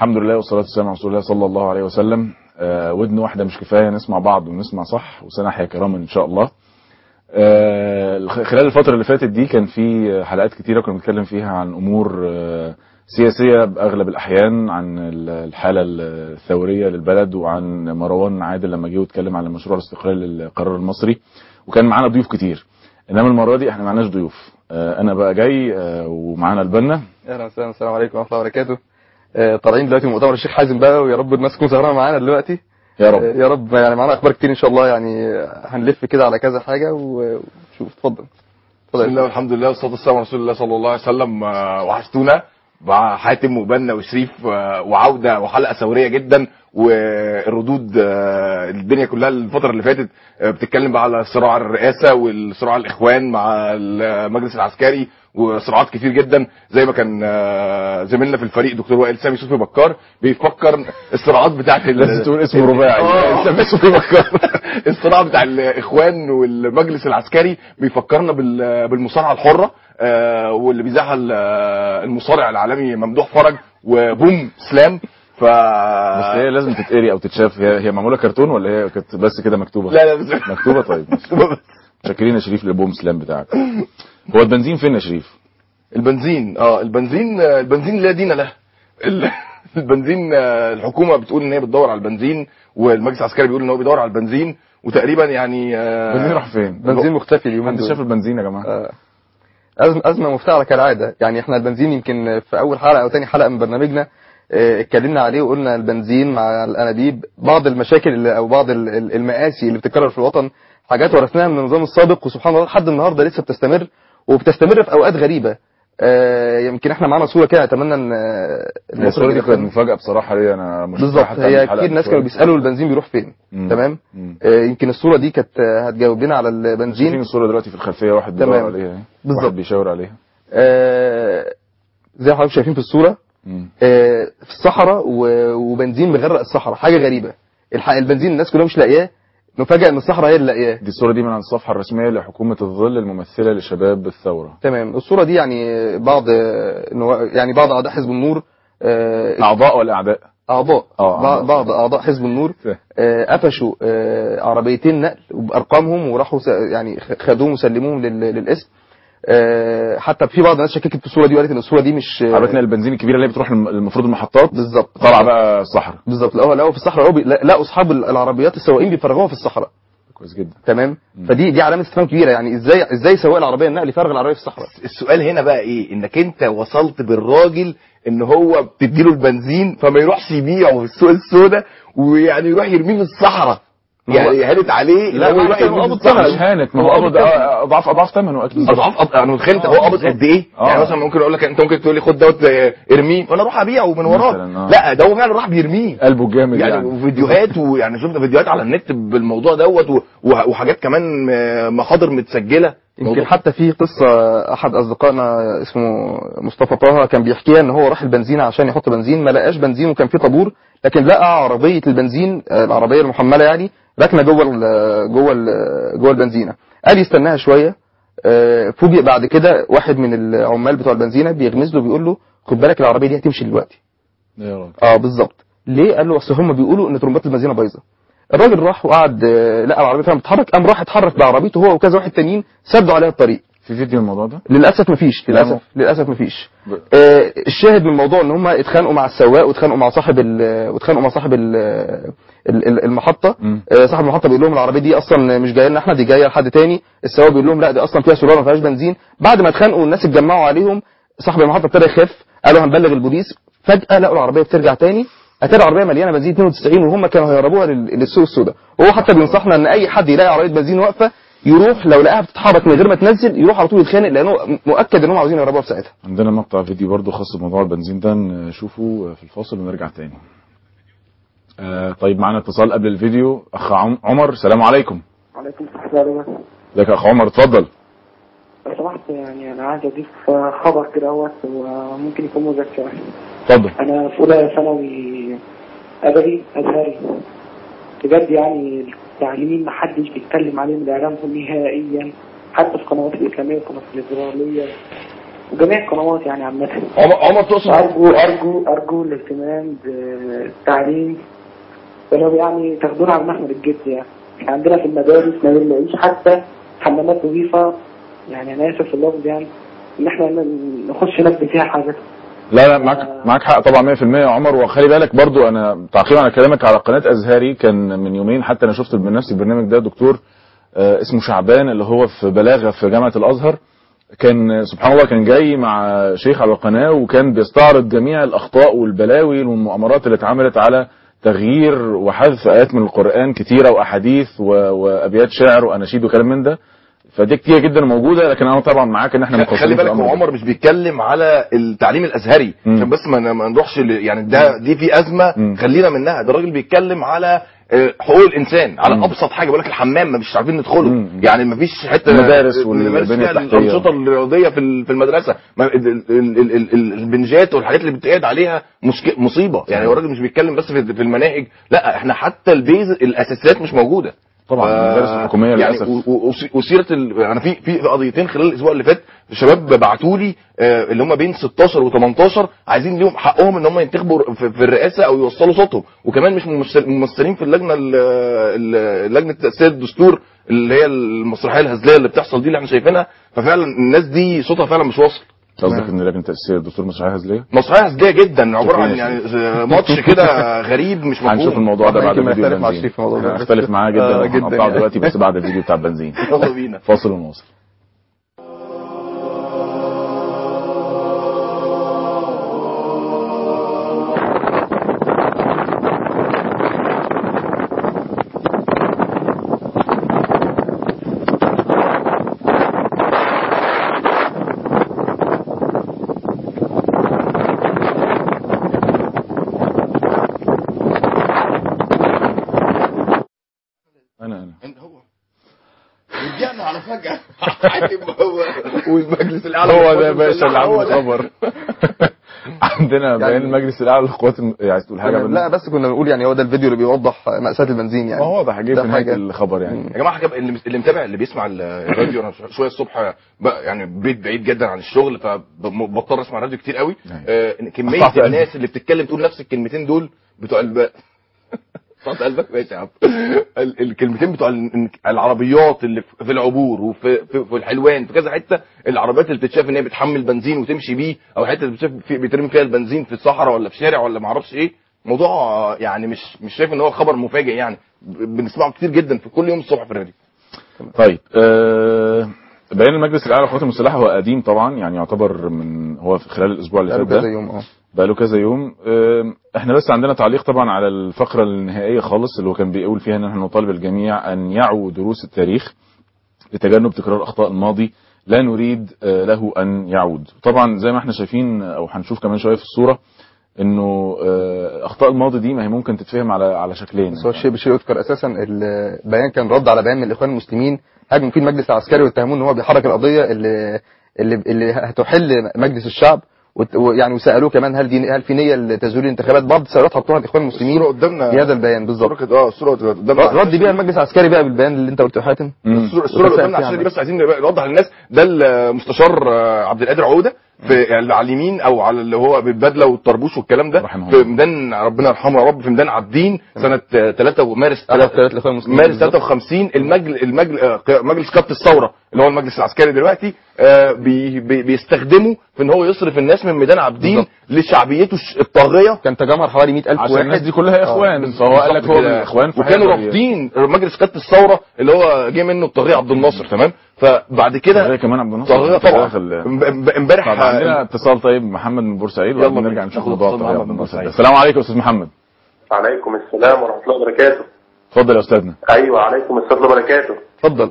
الحمد لله والصلاة والسلام على رسول الله صلى الله عليه وسلم آه ودن واحدة مش كفاية نسمع بعض ونسمع صح وسنحيا كراما إن شاء الله آه خلال الفترة اللي فاتت دي كان في حلقات كتيرة كنا بنتكلم فيها عن أمور آه سياسية بأغلب الأحيان عن الحالة الثورية للبلد وعن مروان عادل لما جه واتكلم عن مشروع الاستقلال للقرار المصري وكان معانا ضيوف كتير انما المره دي احنا معناش ضيوف آه انا بقى جاي آه ومعانا البنا اهلا وسهلا السلام عليكم ورحمه الله وبركاته آه طالعين دلوقتي من مؤتمر الشيخ حازم بقى ويا رب الناس تكون سهرانه معانا دلوقتي يا رب يا رب يعني معانا اخبار كتير ان شاء الله يعني هنلف كده على كذا حاجه وشوف اتفضل بسم الله والحمد لله والصلاه والسلام على رسول الله صلى الله عليه وسلم وحشتونا مع حاتم وبنا وشريف وعوده وحلقه ثوريه جدا والردود الدنيا كلها الفتره اللي فاتت بتتكلم بقى على صراع الرئاسه والصراع الاخوان مع المجلس العسكري وصراعات كتير جدا زي ما كان زميلنا في الفريق دكتور وائل سامي صوفي بكار بيفكر الصراعات بتاعت لازم تقول اسمه رباعي سامي صوفي بكار الصراع بتاع الاخوان والمجلس العسكري بيفكرنا بالمصارعه الحره واللي بيذاعها المصارع العالمي ممدوح فرج وبوم سلام ف بس هي لازم تتقري او تتشاف هي هي معموله كرتون ولا هي كانت بس كده مكتوبه لا لا بس مكتوبه طيب شاكرين يا شريف للبوم سلام بتاعك هو البنزين فين يا شريف البنزين اه البنزين البنزين لا دين له البنزين الحكومه بتقول ان هي بتدور على البنزين والمجلس العسكري بيقول ان هو بيدور على البنزين وتقريبا يعني البنزين راح فين بنزين مختفي اليومين انت دول شايف البنزين يا جماعه آه. أزمة, أزمة مفتعلة كالعادة يعني احنا البنزين يمكن في أول حلقة أو تاني حلقة من برنامجنا اه اتكلمنا عليه وقلنا البنزين مع الأنابيب بعض المشاكل اللي أو بعض المآسي اللي بتتكرر في الوطن حاجات ورثناها من النظام السابق وسبحان الله لحد النهاردة لسه بتستمر وبتستمر في أوقات غريبة اه يمكن احنا معانا صورة كده أتمنى إن الصورة دي كانت مفاجأة بصراحة ليا أنا مش بالظبط هي كتير ناس كانوا بيسألوا البنزين بيروح فين مم. تمام مم. اه يمكن الصورة دي كانت هتجاوب لنا على البنزين شايفين الصورة دلوقتي في الخلفية واحد بيدور تمام. عليها اهي. بالظبط. واحد بيشاور عليها آه زي ما حضرتك شايفين في الصورة مم. آه في الصحراء و- وبنزين مغرق الصحراء حاجة غريبة الح- البنزين الناس كلها مش لاقياه نفاجئ ان الصحراء هي اللي لاقياه دي الصورة دي من على الصفحة الرسمية لحكومة الظل الممثلة لشباب الثورة تمام الصورة دي يعني بعض نوا- يعني بعض اعضاء حزب النور آه أعضاء ولا أعداء؟ اعضاء آه، بعض- أعضاء. بعض اعضاء حزب النور فاهم. آه، قفشوا آه، عربيتين نقل بارقامهم وراحوا س- يعني خ- خدوهم وسلموهم لل- للقسم آه، حتى في بعض الناس شككت في الصوره دي وقالت ان الصوره دي مش عربيتنا البنزين الكبيرة اللي هي بتروح الم- المفروض المحطات بالظبط طالعة بقى الصحراء بالظبط لقوا لقوا في الصحراء لقوا بي- لقوا اصحاب العربيات السواقين بيفرغوها في الصحراء كويس جدا تمام فدي دي علامه استفهام كبيره يعني ازاي ازاي سواق العربيه النقل يفرغ العربيه في الصحراء السؤال هنا بقى ايه انك انت وصلت بالراجل ان هو بتديله البنزين فما يروحش يبيعه في السوق السوداء ويعني يروح يرميه في الصحراء ما هو- يعني هانت عليه لا إن هو يروح هو يرميه في قابض الصحراء مش هانت ما هو هو قابض قابض آه، اضعاف اضعاف ثمنه اكيد اضعاف أض- انا متخيل انت هو قابض قد ايه آه. يعني مثلا ممكن اقول لك انت ممكن تقول لي خد دوت آه، ارميه فانا اروح ابيعه من وراك مثلاً، آه. لا ده هو فعلا راح بيرميه قلبه جامد يعني يعني, وفيديوهات ويعني شفنا فيديوهات على النت بالموضوع دوت و- وح- وحاجات كمان آه، محاضر متسجله يمكن موضوع- حتى في قصة أحد أصدقائنا اسمه مصطفى طه كان بيحكيها إن هو راح البنزين عشان يحط بنزين ما لقاش بنزين وكان في طابور لكن لقى عربية البنزين آه، العربية المحملة يعني راكنة جوه ال جوه ال جوه البنزينة قال يستناها شوية آه، فوجئ بعد كده واحد من العمال بتوع البنزينة بيغمز له بيقول له خد بالك العربية دي هتمشي دلوقتي يا راجل اه بالظبط ليه قال له اصل هم بيقولوا ان ترمبات البنزينه بايظه الراجل راح وقعد آه، لقى العربيه فعلا بتتحرك قام راح اتحرك بعربيته هو وكذا واحد تانيين سدوا عليها الطريق في فيديو الموضوع ده للاسف مفيش لا، للاسف للاسف مفيش ب- آه الشاهد من الموضوع ان هم اتخانقوا مع السواق واتخانقوا مع صاحب ال- واتخانقوا مع صاحب ال- ال- ال- المحطه مم. آه صاحب المحطه بيقول لهم العربيه دي اصلا مش جايه لنا احنا دي جايه لحد تاني السواق بيقول لهم لا دي اصلا فيها سولار ما فيهاش بنزين بعد ما اتخانقوا الناس اتجمعوا عليهم صاحب المحطه ابتدى يخاف قالوا هنبلغ البوليس فجاه لقوا العربيه بترجع تاني اتاري العربيه مليانه بنزين 92 وهم كانوا هيهربوها لل- للسوق السوداء وهو حتى بينصحنا ان اي حد يلاقي عربيه بنزين واقفه يروح لو لقاها بتتحرك من غير ما تنزل يروح على طول يتخانق لانه مؤكد انهم عاوزين يهربوها في ساعتها عندنا مقطع فيديو برضو خاص بموضوع البنزين ده نشوفه في الفاصل ونرجع تاني آه طيب معانا اتصال قبل الفيديو اخ عم- عمر السلام عليكم عليكم السلام ازيك يا اخ عمر اتفضل لو سمحت يعني انا عايز اضيف خبر كده اهوت وممكن يكون مزعج شويه اتفضل انا في اولى ثانوي ادبي ازهري بجد يعني التعليمين محدش بيتكلم عليهم الاعلام نهائيا حتى في القنوات الاسلاميه والقنوات الليبراليه وجميع القنوات يعني عامة عمر عمر تقصد أرجو أرجو أرجو الاهتمام بالتعليم ولو يعني تاخدونا على محمل الجد يعني إحنا عندنا في المدارس ما بنلاقيش حتى حمامات نظيفة يعني أنا آسف في اللفظ يعني إن إحنا ن- نخش نبني فيها حاجة لا لا معاك معاك حق طبعا 100% يا عمر وخلي بالك برضو انا تعقيبا على كلامك على قناه ازهري كان من يومين حتى انا شفت بنفس البرنامج ده دكتور آه، اسمه شعبان اللي هو في بلاغه في جامعه الازهر كان سبحان الله كان جاي مع شيخ على القناه وكان بيستعرض جميع الاخطاء والبلاوي والمؤامرات اللي اتعملت على تغيير وحذف ايات من القران كتيره واحاديث و- وابيات شعر واناشيد وكلام من ده فدي كتير جدا موجوده لكن انا طبعا معاك ان احنا مقصرين خلي في بالك الأمر هو ده. عمر مش بيتكلم على التعليم الازهري مم. عشان بس ما ما نروحش ل- يعني ده دي في ازمه مم. خلينا منها ده الراجل بيتكلم على آه، حقوق الانسان على مم. ابسط حاجه بقول لك الحمام ما مش عارفين ندخله مم. يعني ما فيش حته المدارس والبنية نمارس فيها التحتية. الانشطه الرياضيه في ال- في المدرسه ما- ال- ال- ال- ال- ال- البنجات والحاجات اللي بتقعد عليها مشك- مصيبه يعني هو الراجل مش بيتكلم بس في في المناهج لا احنا حتى البيز الاساسيات مش موجوده طبعا ف- المدارس الحكوميه يعني للاسف و- و- وس- وسيره ال... انا في في قضيتين خلال الاسبوع اللي فات الشباب بعتوا لي آه، اللي هم بين 16 و18 عايزين ليهم حقهم ان هم ينتخبوا في, في الرئاسه او يوصلوا صوتهم وكمان مش ممثل- ممثلين في اللجنه ال- ال- لجنه تاسيس الدستور اللي هي المسرحيه الهزليه اللي بتحصل دي اللي احنا شايفينها ففعلا الناس دي صوتها فعلا مش واصل قصدك ان لجنه تاسيس الدستور مسرحيه هزليه مسرحيه هزليه جدا عباره عن شوفين يا يعني ماتش كده غريب مش هنشوف مفهوم الموضوع ده طبعاً بعد يمكن الفيديو نختلف مع البنزين شريف في الموضوع ده. أنا هختلف معاه جدا آه، وهنقطعه جداً يعني. دلوقتي بس بعد الفيديو بتاع البنزين يلا بينا فاصل ونواصل انا انا هو رجعنا على فجأة حاكم هو والمجلس الأعلى هو ده يا للقوات باشا اللي المسلحة، هو عنده ده. خبر عندنا بيان المجلس الاعلى للقوات الم... عايز تقول حاجه كنا- لا بس كنا بنقول يعني هو ده الفيديو اللي بيوضح مأساة البنزين يعني ما هو ده حاجه ده في نهايه حاجة. الخبر يعني يا جماعه حاجة اللي اللي متابع اللي بيسمع ال- الراديو انا شويه الصبح بقى يعني بيت بعيد جدا عن الشغل فبضطر اسمع راديو كتير قوي أيوة. آه كميه قطعت قلبي. الناس اللي بتتكلم تقول نفس الكلمتين دول بتوع الب... قطعت قلبك ماشي يا عم ال- الكلمتين بتوع ال- العربيات اللي في العبور وفي في, في الحلوان في كذا حته العربيات اللي بتتشاف ان هي بتحمل بنزين وتمشي بيه او حته اللي بتشاف في بيترمي فيها البنزين في الصحراء ولا في شارع ولا ما اعرفش ايه موضوع آه، يعني مش مش شايف ان هو خبر مفاجئ يعني ب- بنسمعه كتير جدا في كل يوم الصبح في الراديو طيب آه بيان المجلس الاعلى للقوات المسلحه هو قديم طبعا يعني يعتبر من هو في خلال الاسبوع اللي بقاله فات كذا ده يوم اه بقاله كذا يوم آه، احنا بس عندنا تعليق طبعا على الفقره النهائيه خالص اللي هو كان بيقول فيها ان احنا نطالب الجميع ان يعوا دروس التاريخ لتجنب تكرار اخطاء الماضي لا نريد آه، له ان يعود طبعا زي ما احنا شايفين او هنشوف كمان شويه في الصوره انه آه، اخطاء الماضي دي ما هي ممكن تتفهم على على شكلين بس هو الشيء بشيء يذكر اساسا البيان كان رد على بيان من الاخوان المسلمين هاجموا فيه المجلس العسكري واتهموه ان هو بيحرك القضيه اللي اللي, اللي هتحل مجلس الشعب وت- ويعني وسالوه كمان هل دي هل في نيه لتزوير الانتخابات بعض السؤالات حطوها الاخوان المسلمين الصوره قدامنا في هذا البيان بالظبط الصورة كده- اه الصوره قدامنا رد بيها المجلس العسكري بقى بالبيان اللي انت قلته يا حاتم مم. الصوره الصورة اللي قدامنا عشان دي بس عايزين نوضح للناس ده المستشار آه، عبد القادر عوده في يعني على اليمين او على اللي هو بالبدله والطربوش والكلام ده رحمه في الله. ميدان ربنا يرحمه يا رب في ميدان عابدين سنه 3 مارس أحد قيادات الإخوان المسلمين مارس بالظبط. 53 المجل المجل آه، مجلس قاده الثوره اللي هو المجلس العسكري دلوقتي آه، بي بي بيستخدمه في ان هو يصرف الناس من ميدان عابدين بالظبط. لشعبيته الش- الطاغيه كان تجمهر حوالي 100000 عشان الناس واحد دي كلها اخوان فهو قال لك هو من الاخوان وكانوا فهيقدر ي- رافضين مجلس قاده الثوره اللي هو جه منه الطاغيه عبد الناصر تمام فبعد كده طاغية كمان عبد الناصر طاغيه طبعا داخل- امب- امب- امبارح طب عندنا اتصال طيب محمد من بورسعيد يلا وبعدين بينا. نرجع نشوف ناخد موضوع اتصال الطاغية محمد عبد من الناصر ده. بورسعيد. السلام عليكم استاذ محمد عليكم السلام ورحمة الله وبركاته اتفضل يا استاذنا أيوة عليكم السلام وبركاته اتفضل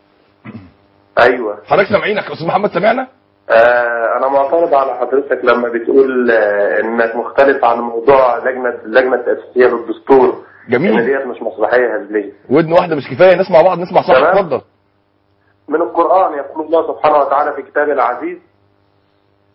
أيوة حضرتك سامعينك يا استاذ محمد سامعنا آه أنا معترض على حضرتك لما بتقول آه إنك مختلف عن موضوع لجنة اللجنة التأسيسية للدستور إن جميل ديت مش مسرحية هزلية ودن واحده مش كفايه نسمع بعض نسمع صح تمام. اتفضل من القرآن يقول الله سبحانه وتعالى في كتابه العزيز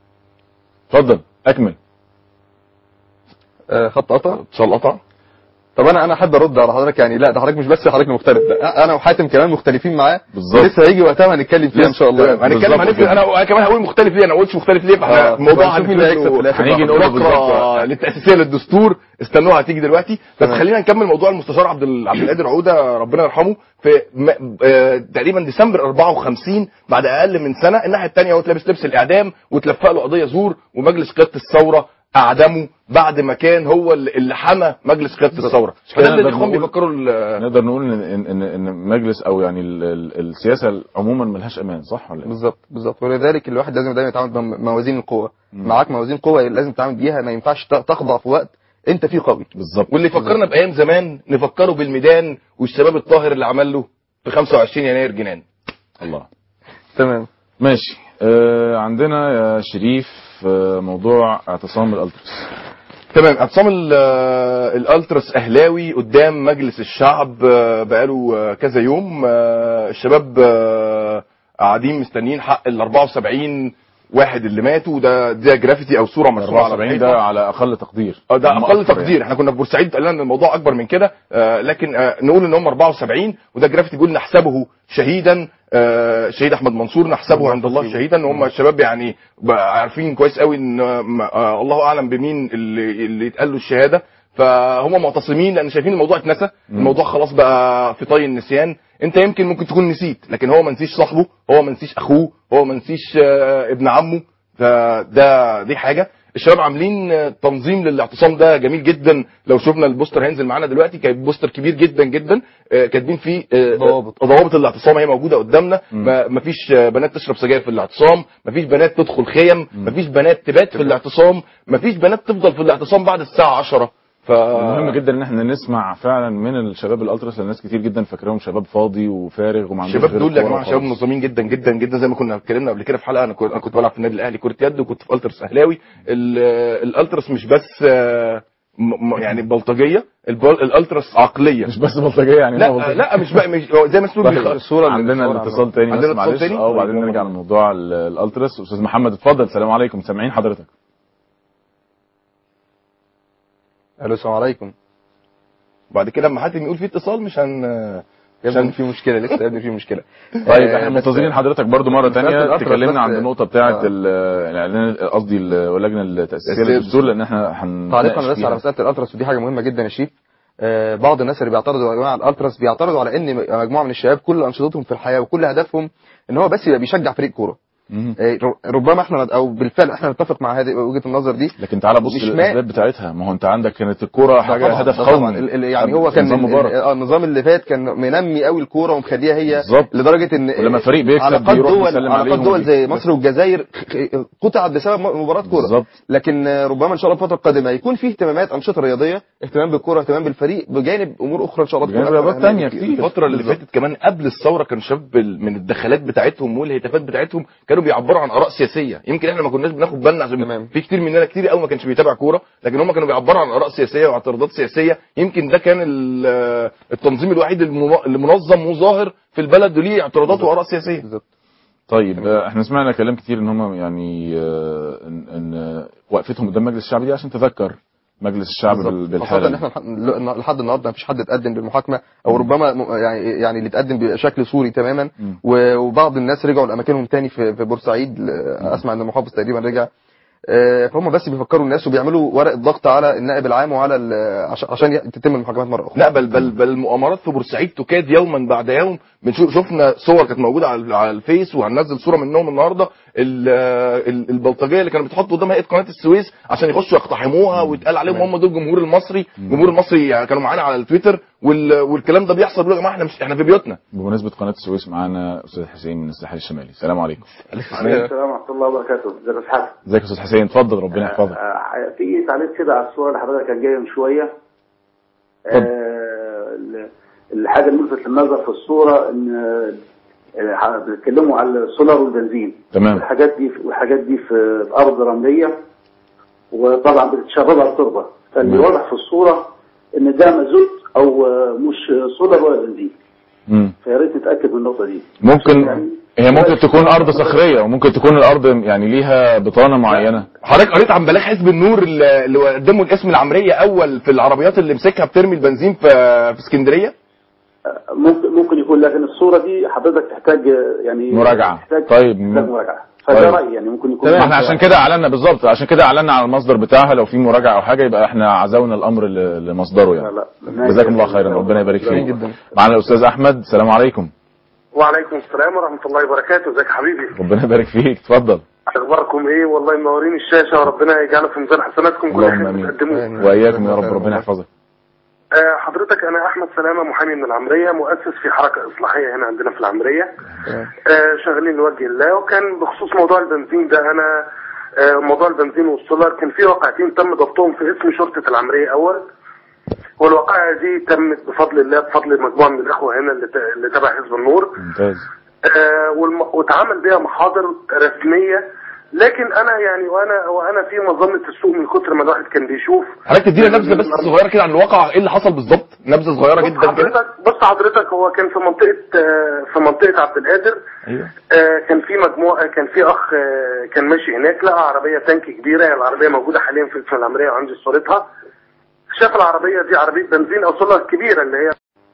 اتفضل اكمل آه، خط قطع اتصال قطع طب انا انا احب ارد على حضرتك يعني لا ده حضرتك مش بس حضرتك مختلف ده انا وحاتم كمان مختلفين معاه بالظبط. لسه هيجي وقتها وهنتكلم فيها ان شاء الله يعني. هنتكلم بالظبط هنفرق كده. انا أنا كمان هقول مختلف ليه انا ما قلتش مختلف ليه فاحنا آه، الموضوع هنشوف مين اللي هنفرق هيكسب في الآخر. هنيجي نقول بالظبط. فقره للتاسيسيه للدستور استنوها هتيجي دلوقتي بس تمام. خلينا نكمل موضوع المستشار عبد ال- عبد القادر عوده ربنا يرحمه في م- آه، تقريبا ديسمبر 54 بعد اقل من سنه الناحيه الثانيه هو لابس لبس الاعدام وتلفق له قضيه زور ومجلس قياده الثوره اعدمه بعد ما كان هو اللي اللي حمى مجلس قياده الثوره فده اللي نقدر الاخوان نقول- بيفكروا ال- نقدر نقول ان ان ان, إن مجلس او يعني ال- ال- السياسه عموما ملهاش امان صح ولا ايه؟ بالظبط بالظبط ولذلك الواحد لازم دايما يتعامل بموازين القوه معاك موازين قوه لازم تتعامل بيها ما ينفعش ت- تخضع في وقت انت فيه قوي بالظبط واللي فكرنا بايام زمان نفكره بالميدان والشباب الطاهر اللي عمل له في 25 يناير جنان الله تمام ماشي آه عندنا يا شريف آه موضوع اعتصام الالتراس تمام اعتصام ال- آه، الالتراس اهلاوي قدام مجلس الشعب آه، بقاله آه، كذا يوم آه، الشباب آه، قاعدين مستنيين حق ال 74 واحد اللي ماتوا ده ده جرافيتي او صوره مرسومه على 74 الحيطة. ده على اقل تقدير اه ده هم اقل أكتر تقدير يعني. احنا كنا في بورسعيد قال لنا ان الموضوع اكبر من كده آه لكن آه نقول ان هم 74 وده جرافيتي بيقول نحسبه شهيدا آه شهيد احمد منصور نحسبه عند الله شهيدا وهم الشباب يعني بقى عارفين كويس قوي ان آه ما- آه الله اعلم بمين اللي اللي يتقال له الشهاده فهم معتصمين لان شايفين الموضوع اتنسى الموضوع خلاص بقى في طي النسيان انت يمكن ممكن تكون نسيت لكن هو ما نسيش صاحبه هو ما نسيش اخوه هو ما نسيش آه ابن عمه فده دي حاجه الشباب عاملين آه، تنظيم للاعتصام ده جميل جدا لو شفنا البوستر هينزل معانا دلوقتي كان بوستر كبير جدا جدا آه، كاتبين فيه آه، ضوابط. ضوابط الاعتصام هي موجوده قدامنا ما مفيش آه، بنات تشرب سجاير في الاعتصام مفيش بنات تدخل خيم مفيش بنات تبات في الاعتصام مفيش بنات تفضل في الاعتصام بعد الساعه 10 ف مهم جدا ان احنا نسمع فعلا من الشباب الالتراس لان ناس كتير جدا فاكراهم شباب فاضي وفارغ وما عندوش الشباب غير دول يا الكورة جماعه شباب وخلاص. منظمين جدا جدا جدا زي ما كنا اتكلمنا قبل كده في حلقه انا كنت أنا كنت بلعب في النادي الاهلي كره يد وكنت في الترس اهلاوي ال- الالتراس مش بس آه، م- م- يعني بلطجيه البل- الالتراس عقليه مش بس بلطجيه يعني لا هو بلطجية. لا مش بقى مش هو زي ما اسمه طيب، بيخ- الصورة عندنا الاتصال تاني عندنا بس اتصال معلش تاني؟ اه وبعدين نرجع لموضوع ال- الالتراس استاذ محمد اتفضل السلام عليكم سامعين حضرتك الو السلام عليكم بعد كده لما حاتم يقول في اتصال مش هن يا ابني في مشكله لسه يا ابني في مشكله طيب آه، احنا بس- منتظرين حضرتك برضو مره مسألة تانية الأطرس تكلمنا بس- عن النقطه بتاعه آه. ال- الاعلان قصدي ال- اللجنه التاسيسيه للدستور لان احنا هن تعليقا بس على مساله الالتراس ودي حاجه مهمه جدا يا شريف آه، بعض الناس اللي بيعترضوا يا جماعه على الالتراس بيعترضوا على ان مجموعه من الشباب كل انشطتهم في الحياه وكل هدفهم ان هو بس يبقى بيشجع فريق كوره آه، ربما احنا او بالفعل احنا نتفق مع هذه وجهه النظر دي لكن تعالى بص مش ما- للاسباب بتاعتها ما هو انت عندك كانت الكوره حاجه طبعاً، هدف ده طبعاً. قومي ال- ال- يعني هو كان نظام ال- مبارك اه النظام اللي فات كان منمي قوي الكوره ومخليها هي بالظبط. لدرجه ان ولما فريق بيكسب علاقات بيروح دول يسلم علاقات عليهم دول وبي- زي مصر والجزائر قطعت بسبب م- مباراه كوره بالظبط. لكن آه، ربما ان شاء الله الفتره القادمه يكون في اهتمامات انشطه رياضيه اهتمام بالكوره اهتمام بالفريق بجانب امور اخرى ان شاء الله بجانب تكون أكثر رياضات أهمية تانية بكتير. كتير. الفترة اللي فاتت كمان قبل الثورة كان شباب ال- من الدخلات بتاعتهم والهتافات بتاعتهم كانوا بيعبروا عن آراء سياسية يمكن احنا ما كناش بناخد بالنا عشان تمام. في كتير مننا كتير قوي ما كانش بيتابع كورة لكن هم كانوا بيعبروا عن آراء سياسية واعتراضات سياسية يمكن ده كان ال- التنظيم الوحيد المن- اللي منظم وظاهر في البلد وليه اعتراضات وآراء سياسية بالظبط طيب آه، احنا سمعنا كلام كتير ان هم يعني آه، ان, إن آه، وقفتهم قدام مجلس الشعب دي عشان تذكر مجلس الشعب بال- بالظبط. بالحاله خاصة ان دي. احنا لح- لحد النهارده مفيش حد اتقدم بالمحاكمه او ربما م- يعني يعني اللي اتقدم بشكل صوري تماما مم. و- وبعض الناس رجعوا لاماكنهم تاني في في بورسعيد ل- اسمع ان المحافظ تقريبا رجع آه، فهم بس بيفكروا الناس وبيعملوا ورق ضغط على النائب العام وعلى ال- عش- عشان ي- تتم المحاكمات مره اخرى لا بل بل بل المؤامرات في بورسعيد تكاد يوما بعد يوم بنشوف شفنا صور كانت موجوده على على الفيس وهننزل صوره منهم النهارده ال- ال- البلطجيه اللي كانوا بتحط قدام هيئه قناه السويس عشان يخشوا يقتحموها ويتقال عليهم هم دول الجمهور المصري الجمهور المصري يعني كانوا معانا على التويتر وال- والكلام ده بيحصل بيقولوا يا جماعه احنا مش احنا في بيوتنا بمناسبه قناه السويس معانا استاذ حسين من الساحل الشمالي السلام عليكم عليكم السلام ورحمه الله وبركاته ازيك يا أستاذ حسن ازيك يا استاذ حسين اتفضل ربنا يحفظك آه، في تعليق كده على الصور اللي حضرتك كان جايه من شويه اتفضل. آه، ال- الحاجه الملفت للنظر في الصوره ان آه، ح- بيتكلموا على السولار والبنزين تمام. والحاجات دي والحاجات دي في في ارض رمليه وطبعا بتتشربها التربه فاللي تمام. واضح في الصوره ان ده مازوت او آه، مش سولار ولا بنزين مم. فيا ريت نتاكد من النقطه دي ممكن يعني هي ممكن تكون ارض صخريه وممكن تكون الارض يعني ليها بطانه معينه حضرتك قريت عن بلاغ حزب النور اللي اللي قدموا الاسم العمريه اول في العربيات اللي مسكها بترمي البنزين في في اسكندريه ممكن ممكن يكون لكن الصوره دي حضرتك تحتاج يعني مراجعة. تحتاج طيب. تحتاج مراجعه فده طيب. رايي يعني ممكن يكون ما احنا عشان كده اعلنا بالظبط عشان كده اعلنا على المصدر بتاعها لو في مراجعه او حاجه يبقى احنا عزونا الامر ل- لمصدره يعني لا، لا. جزاكم الله خيرا ربنا يبارك فيك جدا. معنا الاستاذ احمد السلام عليكم وعليكم السلام ورحمة الله وبركاته ازيك يا حبيبي ربنا يبارك فيك اتفضل اخباركم ايه والله منورين الشاشة وربنا يجعله في ميزان حسناتكم كل اللهم خير امين بتقدموه واياكم يا رب ربنا يحفظك آه، حضرتك انا احمد سلامة محامي من العمرية مؤسس في حركة اصلاحية هنا عندنا في العمرية آه، شغالين لوجه الله وكان بخصوص موضوع البنزين ده انا آه، موضوع البنزين والسولار كان في واقعتين تم ضبطهم في اسم شرطة العمرية اول والواقعة دي تمت بفضل الله بفضل مجموعة من الاخوة هنا اللي ت- اللي تبع حزب النور ممتاز آه، والم- واتعمل بيها محاضر رسميه لكن انا يعني وانا وانا في مظنه السوق من كتر ما الواحد كان بيشوف حضرتك تدينا نبذه بس صغيره كده عن الواقع ايه اللي حصل بالظبط نبذه صغيره بص جدا كده حضرتك بص حضرتك هو كان في منطقه آه، في منطقه عبد القادر ايوه آه، كان في مجموعه كان في اخ آه، كان ماشي هناك لقى عربيه تانك كبيره هي العربيه موجوده حاليا في اسم العمريه وعندي صورتها شاف العربيه دي عربيه بنزين او سولار كبيره اللي هي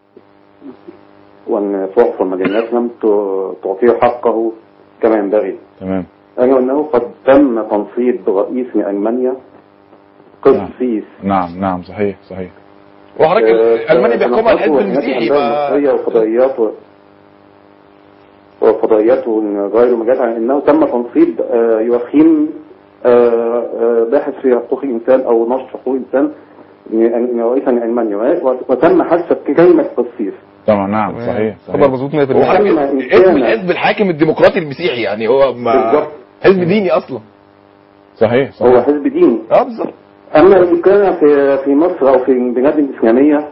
وان تحفر مدينات لم ت- تعطيه حقه كما ينبغي تمام أي أنه قد تم تنصيب رئيس من ألمانيا قسيس نعم نعم صحيح صحيح وحضرتك آه، المانيا بيحكمها الحزب فنقاط المسيحي وهناك ف- المصرية وفضائيات وفضائيات غير مجال عن أنه تم تنصيب آه، يوخيم آه، آه، باحث في حقوق الإنسان أو نشر حقوق الإنسان من- من رئيسا لألمانيا وتم حذف كلمة قسيس طبعا نعم صحيح خبر صحيح مظبوط 100% هو حضرتك كلمة اسم إنسان. الحزب الحاكم الديمقراطي المسيحي يعني هو ما بالظبط. حزب ديني اصلا صحيح هو صحيح حزب ديني اه بالظبط أما إن كان في في مصر أو في البلاد الإسلامية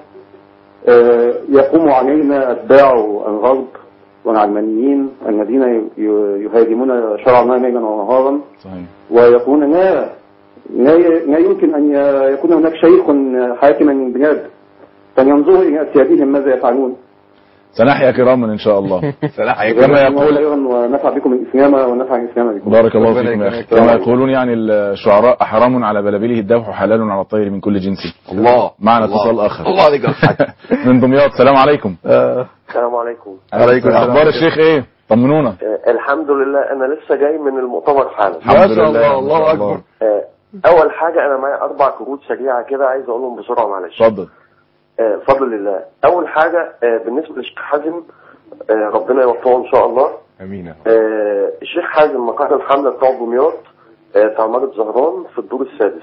آه، يقوم علينا أتباع الغرب والعلمانيين الذين ي- ي- يهاجمون شرع الله ليلا ونهارا صحيح ويقولون لا لا ي- لا يمكن أن ي- يكون هناك شيخ حاكما للبلاد فلينظروا إلى أسيادهم ماذا يفعلون سنحيا كراما ان شاء الله سلاح كما يقول خيرا ونفع بكم الإسلام ونفع الإسلام بكم بارك الله ربنا فيكم يا اخي يكرمك. كما يقولون يعني الشعراء حرام على بلابله الدوح وحلال على الطير من كل جنس الله معنا الله. اتصال اخر الله عليك يا حاج من دمياط السلام عليكم السلام عليكم عليكم السلام. اخبار الشيخ ايه طمنونا آه، الحمد لله انا لسه جاي من المؤتمر حالا الحمد ما شاء لله الله ما شاء الله اكبر آه، اول حاجه انا معايا اربع كروت سريعه كده عايز اقولهم بسرعه معلش اتفضل آه، بفضل الله اول حاجه آه، بالنسبه للشيخ حازم آه، ربنا يوفقه ان شاء الله امين آه، الشيخ حازم مقر الحمله بتاع دمياط آه، بتاع عمارة زهران في الدور السادس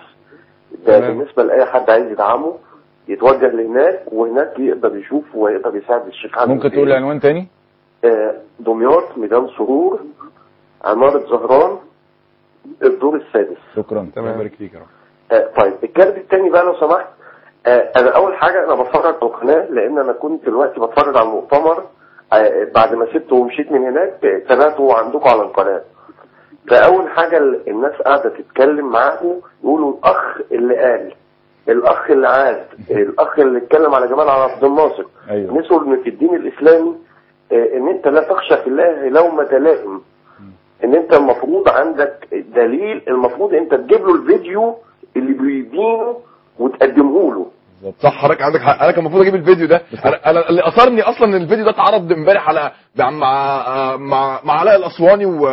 ده تمام. بالنسبه لاي حد عايز يدعمه يتوجه لهناك وهناك يقدر يشوف ويقدر يساعد الشيخ حازم ممكن في تقول إيه. العنوان تاني آه، دمياط ميدان سرور عمارة زهران الدور السادس شكرا تمام. يبارك فيك يا رب آه، طيب الكارت التاني بقى لو سمحت آه، انا اول حاجه انا بتفرج على القناه لان انا كنت دلوقتي بتفرج على المؤتمر آه، بعد ما سبته ومشيت من هناك آه، تابعته عندكم على القناه فاول حاجه ال- الناس قاعده تتكلم معاكم يقولوا الاخ اللي قال الاخ اللي عاد الاخ اللي اتكلم على جمال عبد الناصر ايوه نسوا ان في الدين الاسلامي آه، ان انت لا تخشى في الله لومة لائم ان انت المفروض عندك دليل المفروض انت تجيب له الفيديو اللي بيدينه وتقدمه له صح حضرتك عندك حق انا كان المفروض اجيب الفيديو ده انا انا اللي اثرني اصلا ان الفيديو ده اتعرض امبارح على مع مع مع, مع علاء الاسواني و-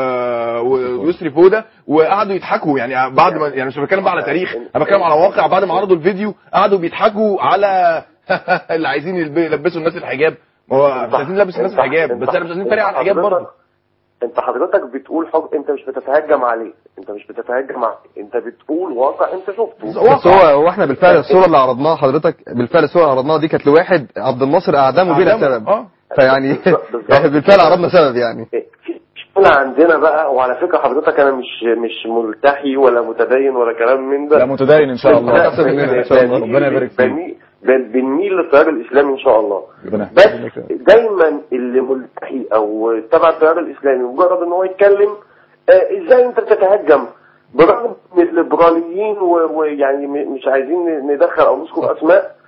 و- ويسري فوده وقعدوا يضحكوا يعني بعد ما يعني مش بتكلم بقى على تاريخ انا بتكلم على واقع بعد ما عرضوا الفيديو قعدوا بيضحكوا على اللي عايزين يلب- يلبسوا الناس الحجاب ما هو مش عايزين نلبس الناس الحجاب بس احنا مش عايزين نتريق على الحجاب حضرتك- برضه انت حضرتك بتقول حق انت مش بتتهجم عليه انت مش بتتهجم عليه انت بتقول واقع انت شفته بس هو هو احنا بالفعل الصوره اللي عرضناها حضرتك بالفعل الصوره اللي عرضناها دي كانت لواحد عبد الناصر اعدمه بلا أعدمه، سبب اه فيعني بالظبط. احنا بالفعل عرضنا سبب يعني في مشكلة عندنا بقى وعلى فكرة حضرتك انا مش مش ملتحي ولا متدين ولا كلام من ده لا متدين ان شاء الله لا، أحسن مننا إن شاء الله. ربنا يبارك فيك بنميل- بن- بنميل للتيار الاسلامي ان شاء الله ربنا بس دايما اللي ملتحي او تبع التيار الاسلامي مجرد ان هو يتكلم آه ازاي انت بتتهجم برغم ان الليبراليين و- ويعني م- مش عايزين ندخل او نذكر اسماء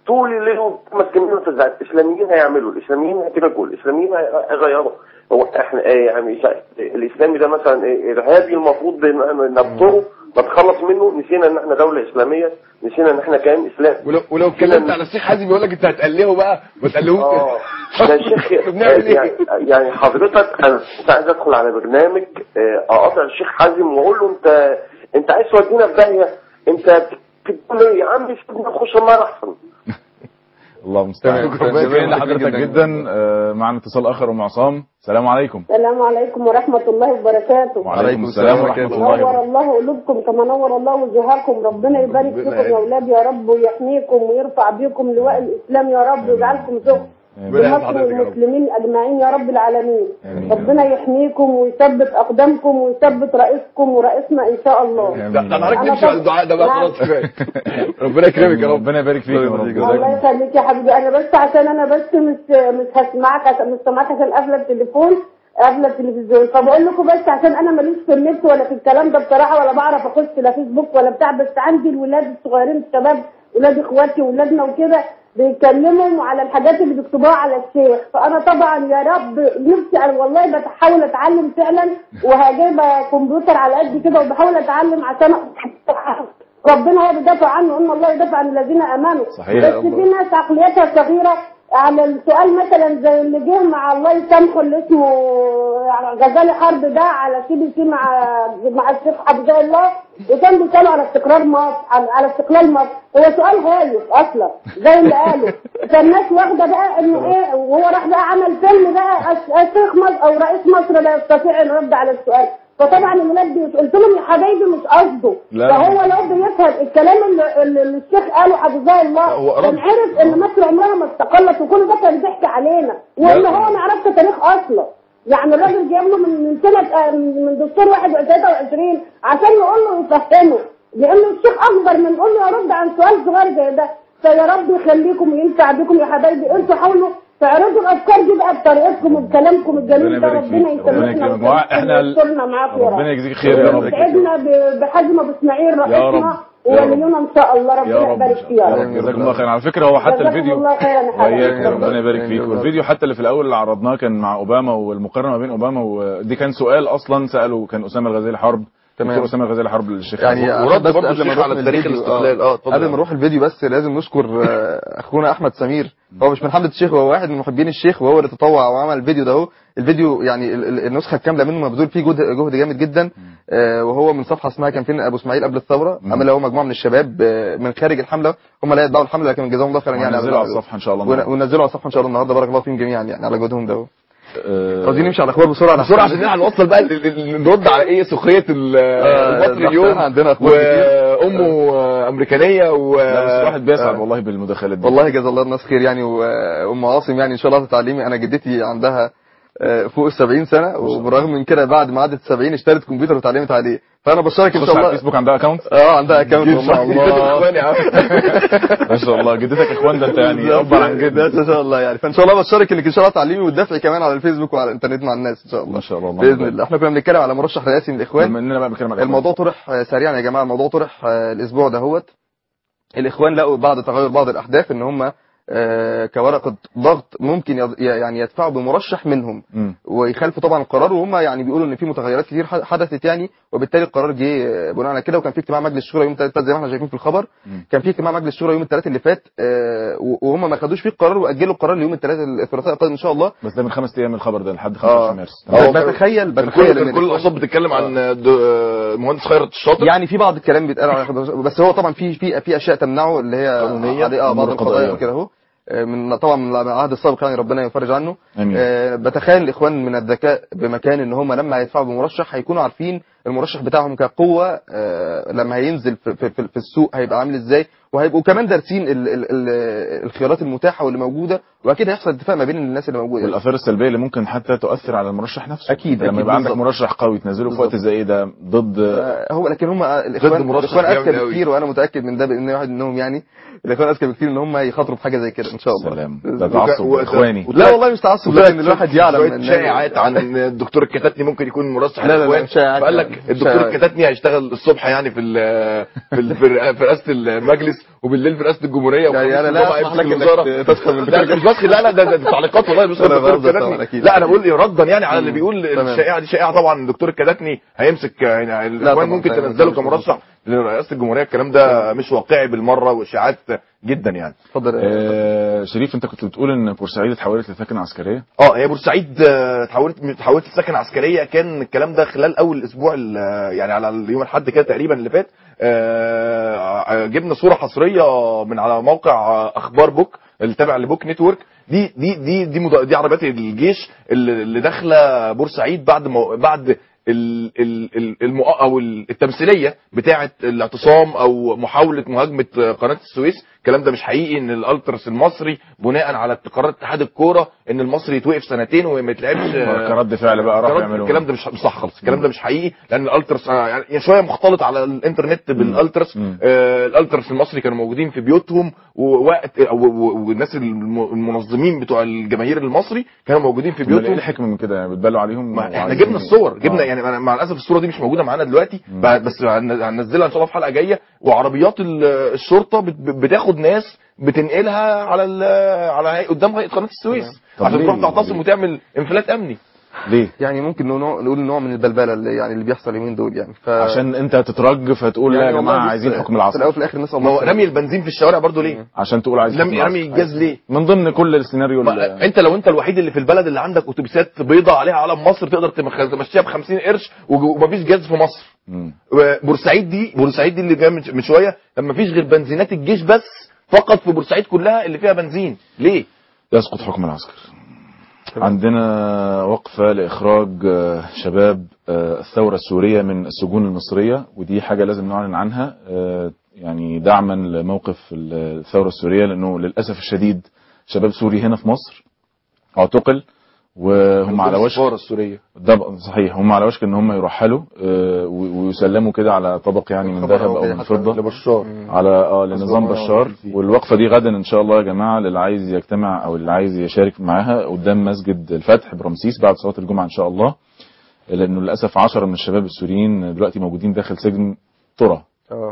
طول الليل ماسكين في الزعل الاسلاميين هيعملوا الاسلاميين هيترجوا الاسلاميين هي- هيغيروا هو احنا ايه يعني شا- الاسلامي ده مثلا إيه ارهابي المفروض ن- نبطره نتخلص منه نسينا ان احنا دوله اسلاميه نسينا ان احنا كيان اسلامي ولو ولو اتكلمت على الشيخ حازم يقول لك انت هتقلهه بقى ما تقلهوش اه ده يا شيخ بنعمل ايه؟ يعني, يعني حضرتك انا كنت عايز ادخل على برنامج آه، اقاطع الشيخ حازم واقول له انت انت عايز تودينا في داهيه انت بتقول ايه يا عم سيبنا نخش النار احسن الله المستعان تمام. جميل جميل لحضرتك جدا. جدا آه، معنا اتصال اخر ام عصام السلام عليكم السلام عليكم ورحمة الله وبركاته وعليكم السلام ورحمه الله نور وبركاته الله قلوبكم كما نور الله وجهاكم ربنا يبارك فيكم يا اولاد يا رب ويحميكم ويرفع بكم لواء الاسلام يا رب ويجعلكم زخ بمصر والمسلمين اجمعين يا رب العالمين ربنا يحميكم ويثبت اقدامكم ويثبت رئيسكم ورئيسنا ان شاء الله ده ده حضرتك أنا تمشي على طب- الدعاء ده بقى نعم. خلاص كفايه ربنا يكرمك يا رب ربنا يبارك فيك يا رب الله جزاك الله يخليك يا حبيبي انا بس عشان انا بس مش مش هسمعك عشان مش سامعك عشان قافله التليفون قافله التلفزيون فبقول لكم بس عشان انا ماليش في النت ولا في الكلام ده بصراحه ولا بعرف اخش لا فيسبوك ولا بتاع بس عندي الولاد الصغيرين الشباب ولاد اخواتي وولادنا وكده بيتكلموا على الحاجات اللي بيكتبوها على الشيخ فانا طبعا يا رب نفسي أنا والله بحاول اتعلم فعلا وهجيب كمبيوتر على قد كده وبحاول اتعلم عشان ربنا هو بيدافع عنه ان الله يدافع عن الذين امنوا صحيح. بس في ناس عقليتها صغيره على السؤال مثلا زي اللي جه مع الله يسامحه اللي اسمه غزالي حرب ده على سي بي سي مع مع الشيخ حفظه الله وكان بيسالوا على استقرار مصر على, على استقلال مصر هو سؤال هايف اصلا زي اللي قالوا فالناس واخده بقى انه ايه وهو راح بقى عمل فيلم بقى الش- الشيخ مصر او رئيس مصر لا يستطيع ان يرد على السؤال فطبعا الولاد دي قلت لهم يا حبايبي مش قصده لا. فهو لو بيفهم الكلام اللي, اللي اللي الشيخ قاله حفظه الله هو رد. كان عرف ان مصر عمرها ما استقلت وكل ده كان ضحك علينا وان لا. هو ما يعرفش تاريخ اصلا يعني الراجل جايب له من من سنه آه، من من دستور 23 عشان يقول له يفهمه لانه الشيخ اكبر من يقول له يرد عن سؤال صغير زي ده فيا رب يخليكم وينفع بكم يا حبايبي انتوا حاولوا تعرضوا الافكار دي بقى بطريقتكم وبكلامكم الجميل ده ربنا يبارك ربنا فيك. ربنا يسامحنا يكرمك. احنا ال- ويسترنا معاكم يا رب ربنا يجزيك خير يا رب ويسعدنا ب- بحزم ابو اسماعيل رب. رئيسنا يا رب. ولينا ان شاء الله يا ربنا رب يبارك فيه يا يا رب رب جزاكم الله خير على فكره هو حتى جزاكم الفيديو الله خيرا يا حبايبي. وإياك يا ربنا يبارك فيك آمين. والفيديو حتى اللي في الاول اللي عرضناه كان مع اوباما والمقارنه ما بين اوباما ودي كان سؤال اصلا ساله كان اسامه الغزالي حرب تمام. دكتور اسامه الغزالي حرب للشيخ يعني عبد ورد عشان بس برضه قبل ما الشيخ نروح على تاريخ للفيديو، الاستقلال. اه، اتفضل. قبل ما نروح الفيديو بس لازم نشكر آه، اخونا احمد سمير هو مش من حمله الشيخ هو واحد من محبين الشيخ وهو اللي تطوع وعمل الفيديو ده اهو الفيديو يعني ال- ال- النسخه الكامله منه مبذول فيه جهد جهد جامد جدا آه، وهو من صفحه اسمها كان فين ابو اسماعيل قبل الثوره عمل هو مجموعه من الشباب آه، من خارج الحمله هم لا يتبعوا الحمله لكن جزاهم الله خيرا يعني هننزله على الصفحه ان شاء الله ون- وننزله على الصفحه ان شاء الله النهارده بارك الله فيهم جميعا يعني على جهدهم ده اهو آه، عاوزين نمشي على الاخبار بسرعه بسرعه عشان نلحق نوصل بقى ال- ال- نرد على ايه سخريه ال- آه، المصري ده اليوم احنا عندنا أخبار وامه آه، امريكانيه و لا بس الواحد بيسعد آه. والله بالمداخلات دي والله جزا الله الناس خير يعني و- وام عاصم يعني ان شاء الله تعليمي انا جدتي عندها آه، فوق ال 70 سنه وبرغم من كده بعد ما عدت 70 اشترت كمبيوتر وتعلمت عليه فانا بشارك ان خش شاء على الله الفيسبوك عندها اكونت اه عندها اكونت ما شاء الله. اخواني يا عم ما شاء الله جدتك اخوان ده انت يعني اكبر عن جد جد ان شاء الله يعني فان شاء الله بشارك انك ان شاء الله تعليمي والدفع كمان على الفيسبوك وعلى الانترنت مع الناس ان شاء الله ما شاء الله باذن الله احنا كنا بنتكلم على مرشح رئاسي من الاخوان بما اننا بقى بنتكلم على الموضوع طرح آه، سريعا يا جماعه الموضوع طرح آه، الاسبوع دهوت الاخوان لقوا بعد تغير بعض الاحداث ان هم آه، كورقه ضغط ممكن يض- يعني يدفعوا بمرشح منهم مم. ويخالفوا طبعا القرار وهم يعني بيقولوا ان في متغيرات كتير ح- حدثت يعني وبالتالي القرار جه آه، بناء على كده وكان في اجتماع مجلس الشورى يوم 3 زي ما احنا شايفين في الخبر مم. كان في اجتماع مجلس الشورى يوم الثلاث اللي فات آه، و- وهم ما خدوش فيه القرار واجلوا القرار ليوم الثلاث الثلاثاء القادم ان شاء الله بس ده من خمس ايام الخبر ده لحد اه 25 مارس هو بتخيل كان بتخيل كل ان كان كل الإخوان- الاصوات بتتكلم عن د- مهندس خيرت الشاطر يعني في بعض الكلام بيتقال على بس هو طبعا في في في اشياء تمنعه اللي هي قانونية، عادي- اه بعض أمور القضايا قضائية. وكده اهو آه، من طبعا من العهد السابق يعني ربنا يفرج عنه امين آه، بتخيل الاخوان من الذكاء بمكان ان هم لما هيدفعوا بمرشح هيكونوا عارفين المرشح بتاعهم كقوه آه، لما هينزل في, في, في, في السوق هيبقى عامل ازاي وهيبقوا كمان دارسين ال ال ال الخيارات المتاحه واللي موجوده واكيد هيحصل اتفاق ما بين الناس اللي موجوده والاثار السلبيه اللي ممكن حتى تؤثر على المرشح نفسه أكيد، لما أكيد، يبقى عندك بالظبط. مرشح قوي تنزله في وقت بالظبط. زي ايه ده ضد آه، هو لكن هم الاخوان مرشح الاخوان جامد اذكى أوي. بكتير وانا متاكد من ده بان واحد منهم يعني الاخوان اذكى بكتير ان هم يخاطروا بحاجه زي كده ان شاء الله سلام بإذن ده الله. تعصب وك- اخواني لا والله مش تعصب لكن الواحد يعلم شويه إن- شائعات عن ان الدكتور الكتاتني ممكن يكون مرشح لا لا لا الإخوان. مش شائعات. فقال لك لك الدكتور شغال. الكتاتني هيشتغل الصبح يعني في ال- في ال- في الر- في رئاسه المجلس وبالليل في رئاسه الجمهوريه يعني وخميس أنا لا الجمعة أسمح يمسك لك إنك الوزارة. تدخل من لا مش بدخل لا لا ده, ده تعليقات والله بس أنا الدكتور بهزر طبعاً، الكتاتني أكيد. لا انا بقول ردا يعني على اللي مم. بيقول تمام. الشائعه دي شائعه طبعا الدكتور الكتاتني هيمسك يعني الاخوان طبعاً، ممكن فاهم. تنزله كمرشح لرئاسه الجمهوريه الكلام ده مش واقعي بالمره واشاعات جدا يعني اتفضل آه شريف انت كنت بتقول ان بورسعيد اتحولت لسكن عسكريه اه هي بورسعيد آه، اتحولت اتحولت لسكن عسكريه كان الكلام ده خلال اول اسبوع ال- يعني على اليوم الاحد كده تقريبا اللي فات آه، آه، جبنا صوره حصريه من على موقع آه، اخبار بوك اللي تابع لبوك نتورك دي دي دي دي, مض- دي عربيات الجيش اللي اللي داخله بورسعيد بعد ما بعد ال- ال- ال- المؤ... او ال- التمثيليه بتاعه الاعتصام او محاوله مهاجمه قناه السويس الكلام ده مش حقيقي ان الالترس المصري بناء على قرار اتحاد الكوره ان المصري يتوقف سنتين وما يتلعبش آه، كرد فعل بقى راحوا كرد- يعملوا الكلام ده مش مش صح خالص الكلام ده مش حقيقي لان الالترس آه، يعني شويه مختلط على الانترنت بالالترس مم. آه الالترس المصري كانوا موجودين في بيوتهم ووقت و- و- والناس الم- المنظمين بتوع الجماهير المصري كانوا موجودين في أمال ايه بيوتهم الحكمه من كده يعني بتبالوا عليهم ما احنا وعايزين- جبنا الصور جبنا آه. يعني أنا مع الاسف الصوره دي مش موجوده معانا دلوقتي مم. بعد- بس هن- هننزلها ان شاء الله في حلقه جايه وعربيات ال- الشرطه بت- بتاخد ناس بتنقلها على ال- على هي- قدام هيئه قناه السويس طب عشان ليه؟ تروح تعتصم ليه؟ وتعمل انفلات امني ليه يعني ممكن نوع نقول نوع من البلبله اللي يعني اللي بيحصل اليومين دول يعني ف عشان انت تترج فتقول لا يا يعني والله جماعه بص، عايزين حكم في الاول العسكر في الاخر نسال ما هو الله رمي البنزين في الشوارع برضو ليه؟ عشان تقول عايزين حكم رمي رمي العسكر. الجاز ليه؟ من ضمن كل السيناريو ما اللي- انت لو انت الوحيد اللي في البلد اللي عندك اتوبيسات بيضاء عليها علم مصر تقدر تمخ- تمشيها ب 50 قرش وج- ومفيش جاز في مصر مم. بورسعيد دي بورسعيد دي اللي جايه من من شويه لما فيش غير بنزينات الجيش بس فقط في بورسعيد كلها اللي فيها بنزين ليه؟ يسقط حكم العسكر عندنا وقفة لإخراج آه، شباب آه، الثورة السورية من السجون المصرية ودي حاجة لازم نعلن عنها آه، يعني دعما لموقف الثورة السورية لأنه للأسف الشديد شباب سوري هنا في مصر اعتقل وهم على وشك السفاره السوريه ده بقى صحيح هم على وشك ان هم يرحلوا آه، و- ويسلموا كده على طبق يعني من ذهب او من فضه لبشار على اه لنظام الله بشار ونعم فيه. والوقفه دي غدا ان شاء الله يا جماعه للي عايز يجتمع او اللي عايز يشارك معاها قدام مسجد الفتح برمسيس بعد صلاه الجمعه ان شاء الله لانه للاسف عشرة من الشباب السوريين دلوقتي موجودين داخل سجن ترى اه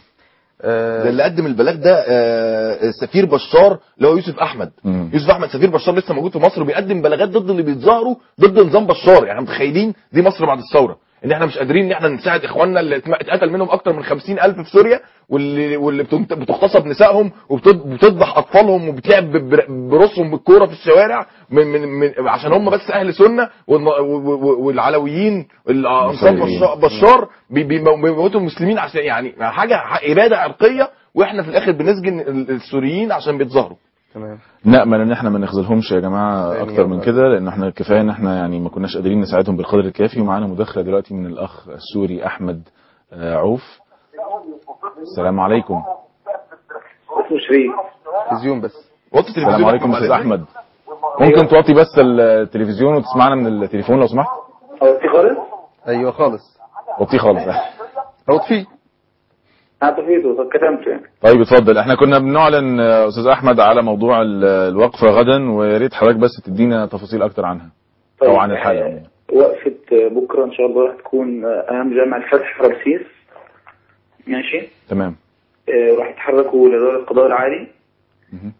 ده آه، اللي قدم البلاغ ده آه، سفير بشار اللي هو يوسف احمد مم. يوسف احمد سفير بشار لسه موجود في مصر وبيقدم بلاغات ضد اللي بيتظاهروا ضد نظام بشار يعني متخيلين دي مصر بعد الثوره ان احنا مش قادرين ان احنا نساعد اخواننا اللي اتم- اتقتل منهم اكتر من خمسين الف في سوريا واللي واللي بتنت- بتغتصب نسائهم وبتذبح اطفالهم وبتلعب ب- ب- براسهم بالكوره في الشوارع من من من عشان هم بس اهل سنه والم- و- و- والعلويين الانصار مسيحيين. بشار- بشار بي- بيمو- بيموتوا المسلمين عشان يعني حاجه ح- اباده عرقيه واحنا في الاخر بنسجن ال- السوريين عشان بيتظاهروا تمام نامل ان احنا ما نخذلهمش يا جماعه آمين اكتر يا من رب. كده لان احنا كفايه ان احنا يعني ما كناش قادرين نساعدهم بالقدر الكافي ومعانا مداخله دلوقتي من الاخ السوري احمد آه، عوف السلام عليكم اسمه شريف تلفزيون بس وطي التلفزيون السلام عليكم استاذ احمد ممكن توطي بس التلفزيون وتسمعنا من التليفون لو سمحت هو في خالص؟ ايوه خالص وطيه خالص هو فيه هتفيده طب كتمت يعني طيب اتفضل احنا كنا بنعلن آه، استاذ احمد على موضوع ال- الوقفه غدا ويا ريت حضرتك بس تدينا تفاصيل اكتر عنها او عن الحلقه آه، وقفة آه، بكرة إن شاء الله هتكون آه، أهم جامع الفتح في رمسيس ماشي تمام آه، راح يتحركوا لدار القضاء العالي مهم.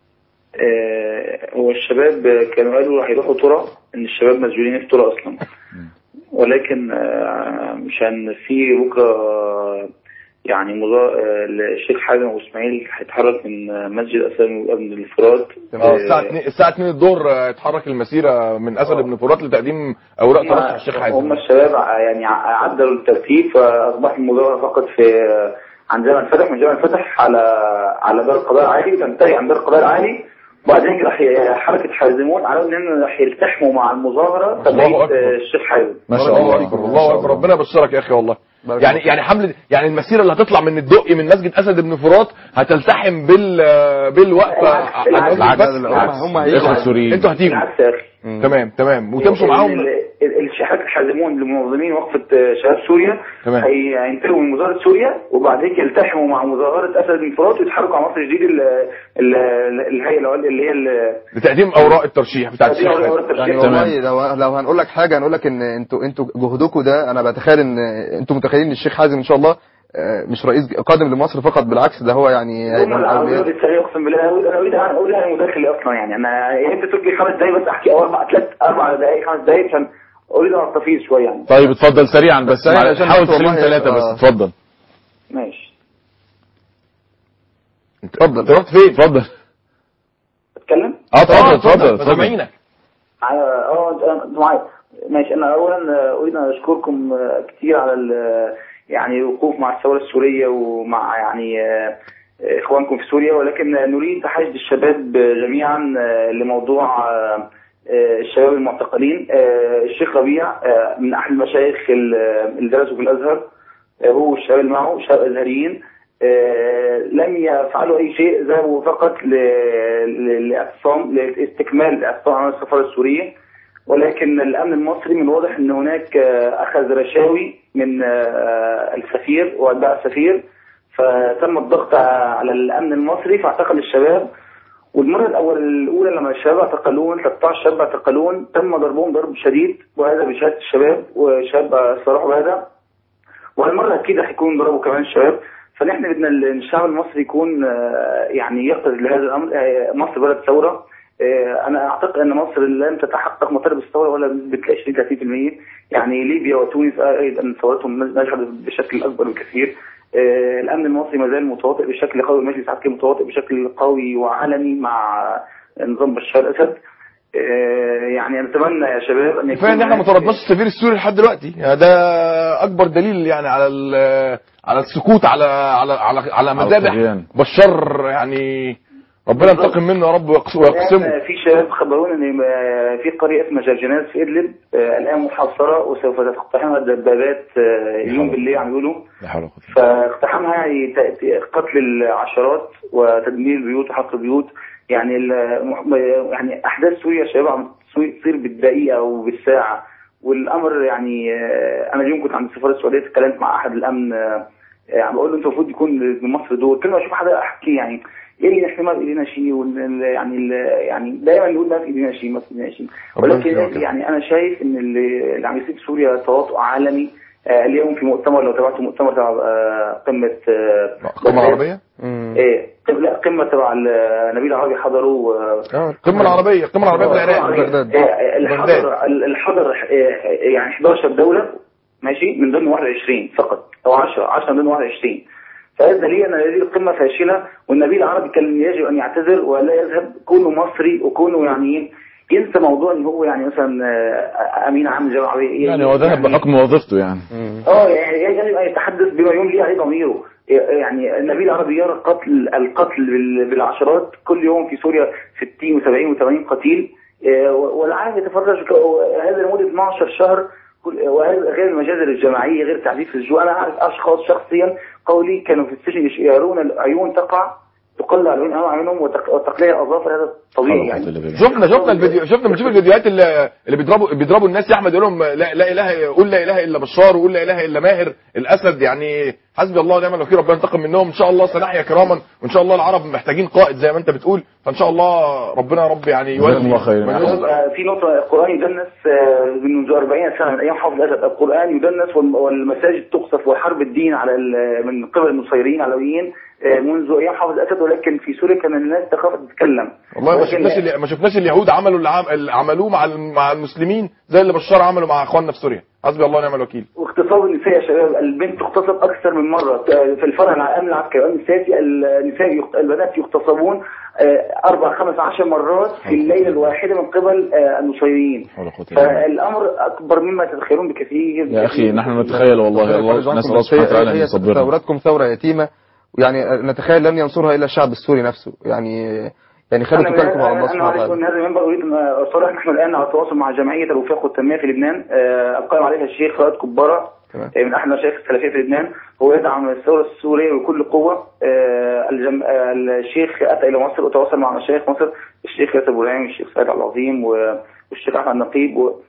آه، هو الشباب آه، كانوا قالوا راح يروحوا ترى ان الشباب مسجونين في ترى اصلا ولكن آه، مشان في بكره آه، يعني مضا... آه، الشيخ حازم ابو اسماعيل هيتحرك من آه، مسجد اسد بن الفرات اه الساعه 2 الساعه 2 الظهر آه، اتحرك المسيره من اسد بن فرات لتقديم اوراق ترشح الشيخ هم حازم الشباب ع- يعني ع- عدلوا الترتيب فاصبح المظاهره فقط في آه، عن جامع الفتح من جامع الفتح على على دار القضاء العالي تنتهي عن دار القضاء العالي وبعدين راح ي- حركه حازمون على ان راح يلتحموا مع المظاهره الله تبعيد أكبر. آه، الشيخ حازم ما شاء الله الله اكبر ما شاء الله اكبر ربنا يبشرك يا اخي والله بارك يعني الله يعني حمله يعني المسيره اللي هتطلع من الدقي من مسجد اسد بن فرات هتلتحم بال آه، بالوقفه العكس، عن العكس. مسجد العكس الفتح. هم- هم هيجوا. الاخوه السوريين انتوا هتيجوا بالعكس يا اخي تمام تمام وتمشوا ال- معاهم ال- الشحات الحازمون لمنظمين وقفه آه، شباب سوريا تمام. هي- هينتهوا من مظاهره سوريا وبعد كده يلتحموا مع مظاهره اسد الانفراد ويتحركوا على مصر الجديد ال- ال- ال- الهيئه العليا- اللي هي ال- لتقديم اوراق الترشيح بتاعت تقديم الشيخ أوراق الترشيح. يعني والله لو لو هنقول لك حاجه هنقول لك ان انتوا انتوا جهدكم ده انا بتخيل ان انتوا متخيلين ان الشيخ حازم ان شاء الله آه، مش رئيس قادم لمصر فقط بالعكس ده هو يعني هم هيبقى من العربية الأولويات. بالتالي اقسم بالله انا أريد- انا اريد ان اقول لها مداخلي اصلا يعني انا يا انت تدي خمس دقايق بس احكي او اربع ثلاث اربع دقائق خمس دقائق عشان اريد ان استفيد شويه يعني طيب اتفضل سريعا بس سريعاً مع- عشان حاول بس تخليهم والله- ثلاثة آه. بس اتفضل ماشي اتفضل انت رحت فين؟ اتفضل اتكلم اه اتفضل اتفضل اتفضل اتفضل سامعينك اه اه أنت- انت معايا ماشي انا اولا آه، اريد ان اشكركم آه، كتير على ال- يعني الوقوف مع الثوره السوريه ومع يعني آه، اخوانكم في سوريا ولكن نريد تحشد الشباب جميعا آه، لموضوع آه، آه، الشباب المعتقلين آه، الشيخ ربيع آه، من احد المشايخ ال- اللي درسوا في الازهر آه، هو والشباب اللي معه شباب ازهريين آه، لم يفعلوا اي شيء ذهبوا فقط ل- ل- لاعتصام لاستكمال الاعتصام عن السفاره السوريه ولكن الامن المصري من الواضح ان هناك آه، اخذ رشاوي من آه، السفير واتباع السفير فتم الضغط على الامن المصري فاعتقل الشباب والمره الاول الاولى لما الشباب اعتقلون 13 شاب اعتقلون تم ضربهم ضرب شديد وهذا بشهاده الشباب وشاب صرحوا بهذا والمره اكيد راح يكون ضربوا كمان الشباب فنحن بدنا ال- الشعب المصري يكون آه، يعني يقظ لهذا الامر آه، مصر بلد ثوره آه، انا اعتقد ان مصر لن تتحقق مطالب الثوره ولا بنسبه 20 30% يعني ليبيا وتونس ايضا ثورتهم نجحت بشكل اكبر بكثير آه، الامن المصري ما زال متواطئ بشكل قوي المجلس العسكري متواطئ بشكل قوي وعلني مع نظام بشار الاسد آه، يعني نتمنى يا شباب ان كفايه ان احنا ما طردناش السفير السوري لحد دلوقتي يعني ده اكبر دليل يعني على ال- على السكوت على على على على مذابح الطغيان. بشار يعني ربنا ينتقم منه يا رب ويقس- ويقسمه الآن في شباب خبرونا ان آه، في قريه اسمها جرجناز في ادلب آه، الان محاصره وسوف تقتحمها الدبابات آه، اليوم بالليل عم يقولوا لا حول ولا قوة فاقتحامها يعني ت- ت- قتل العشرات وتدمير البيوت وحرق البيوت يعني ال- مح- يعني احداث سوريا يا شباب عم تصير بالدقيقه وبالساعه والامر يعني آه، انا اليوم كنت عند السفاره السعوديه تكلمت مع احد الامن آه، آه، عم بقول له انت المفروض يكون بمصر دول كل ما اشوف حدا احكي يعني ايه اللي احنا ما في ايدينا شيء وال- يعني ال- يعني دائما نقول ما في ايدينا شيء ما في ايدينا شيء ربنا ولكن يكرمك. يعني انا شايف ان اللي اللي عم يصير في سوريا تواطؤ عالمي آه، اليوم في مؤتمر لو تابعتوا مؤتمر تبع آه، قمه آه، القمه العربيه مم. ايه قم- لا قمه تبع ال- نبيل العربي حضروا آه، اه القمه العربيه القمه العربيه في العراق بغداد. آه، اللي بغداد. حضر اللي حضر آه، يعني 11 دوله ماشي من ضمن 21 فقط او 10 10 من ضمن 21 فهذا دليل ان هذه القمه فاشله والنبي العربي كان يجب ان يعتذر ولا يذهب كونه مصري وكونه يعني ينسى موضوع ان هو يعني مثلا آه، امين عام الجامعه العربيه يعني هو ذهب بحكم وظيفته يعني مم. اه يعني يجب ان يتحدث بما يملي عليه ضميره يعني النبي العربي يرى قتل القتل بال- بالعشرات كل يوم في سوريا 60 و70 و80 قتيل آه، والعالم يتفرج ك- هذا لمده 12 شهر كل- وهذا غير المجازر الجماعيه غير تعذيب في الجوع انا اعرف اشخاص شخصيا قولي كانوا في السجن يش- يرون العيون تقع تقلع العيون امام عيونهم وتق- وتقليع الاظافر هذا طبيعي يعني شفنا شفنا الفيديو شفنا بنشوف الفيديوهات اللي اللي بيضربوا بيضربوا الناس يا احمد يقول لهم لا, لا اله قول لا اله الا بشار وقول لا اله الا ماهر الاسد يعني حسبي الله ونعم الوكيل ربنا ينتقم منهم ان شاء الله سنحيا كراما وان شاء الله العرب محتاجين قائد زي ما انت بتقول فان شاء الله ربنا يا رب يعني جزاكم يولي الله خيرا. من يا يصل- آه، في نقطة القرآن يدنس آه، منذ 40 سنة من أيام حافظ الأسد القرآن يدنس وال- والمساجد تقصف وحرب الدين على ال- من قبل النصيريين العلويين آه، منذ أيام حافظ الأسد ولكن في سوريا كان الناس تخاف تتكلم والله ما ولكن- شفناش اللي ما شفناش اليهود عملوا اللي, عم... اللي عملوه مع ال- مع المسلمين زي اللي بشار عمله مع اخواننا في سوريا حسبي الله ونعم الوكيل واغتصاب النساء يا شباب البنت تغتصب أكثر من مرة آه، في الفرع الأمن العسكري الأمن السياسي النساء يغ- البنات يغتصبون آه، أربع خمس عشر مرات في الليلة الواحدة من قبل آه، النصيريين حول ولا قوة إلا بالله. فالأمر أكبر مما تتخيلون بكثير يا اخي نحن نتخيل والله الله نسال الله سبحانه وتعالى ان هي يصبرنا ثورتكم ثورة يتيمة ويعني نتخيل لن ينصرها إلا الشعب السوري نفسه يعني يعني خلوا أنا توكلكم على الله أنا سبحانه أعرف وتعالى أن هذا المنبر أريد أن أصرح نحن الآن على التواصل مع جمعية الوفاق والتنمية في لبنان آه، القائم عليها الشيخ خالد كبارة تمام. آه، من أحد مشايخ السلفية في لبنان هو يدعم الثورة السورية بكل قوة آه، الجم... آه، الشيخ أتى إلى مصر وتواصل مع مشايخ مصر الشيخ ياسر إبراهيم والشيخ سعد عبد العظيم و- والشيخ أحمد نقيب و...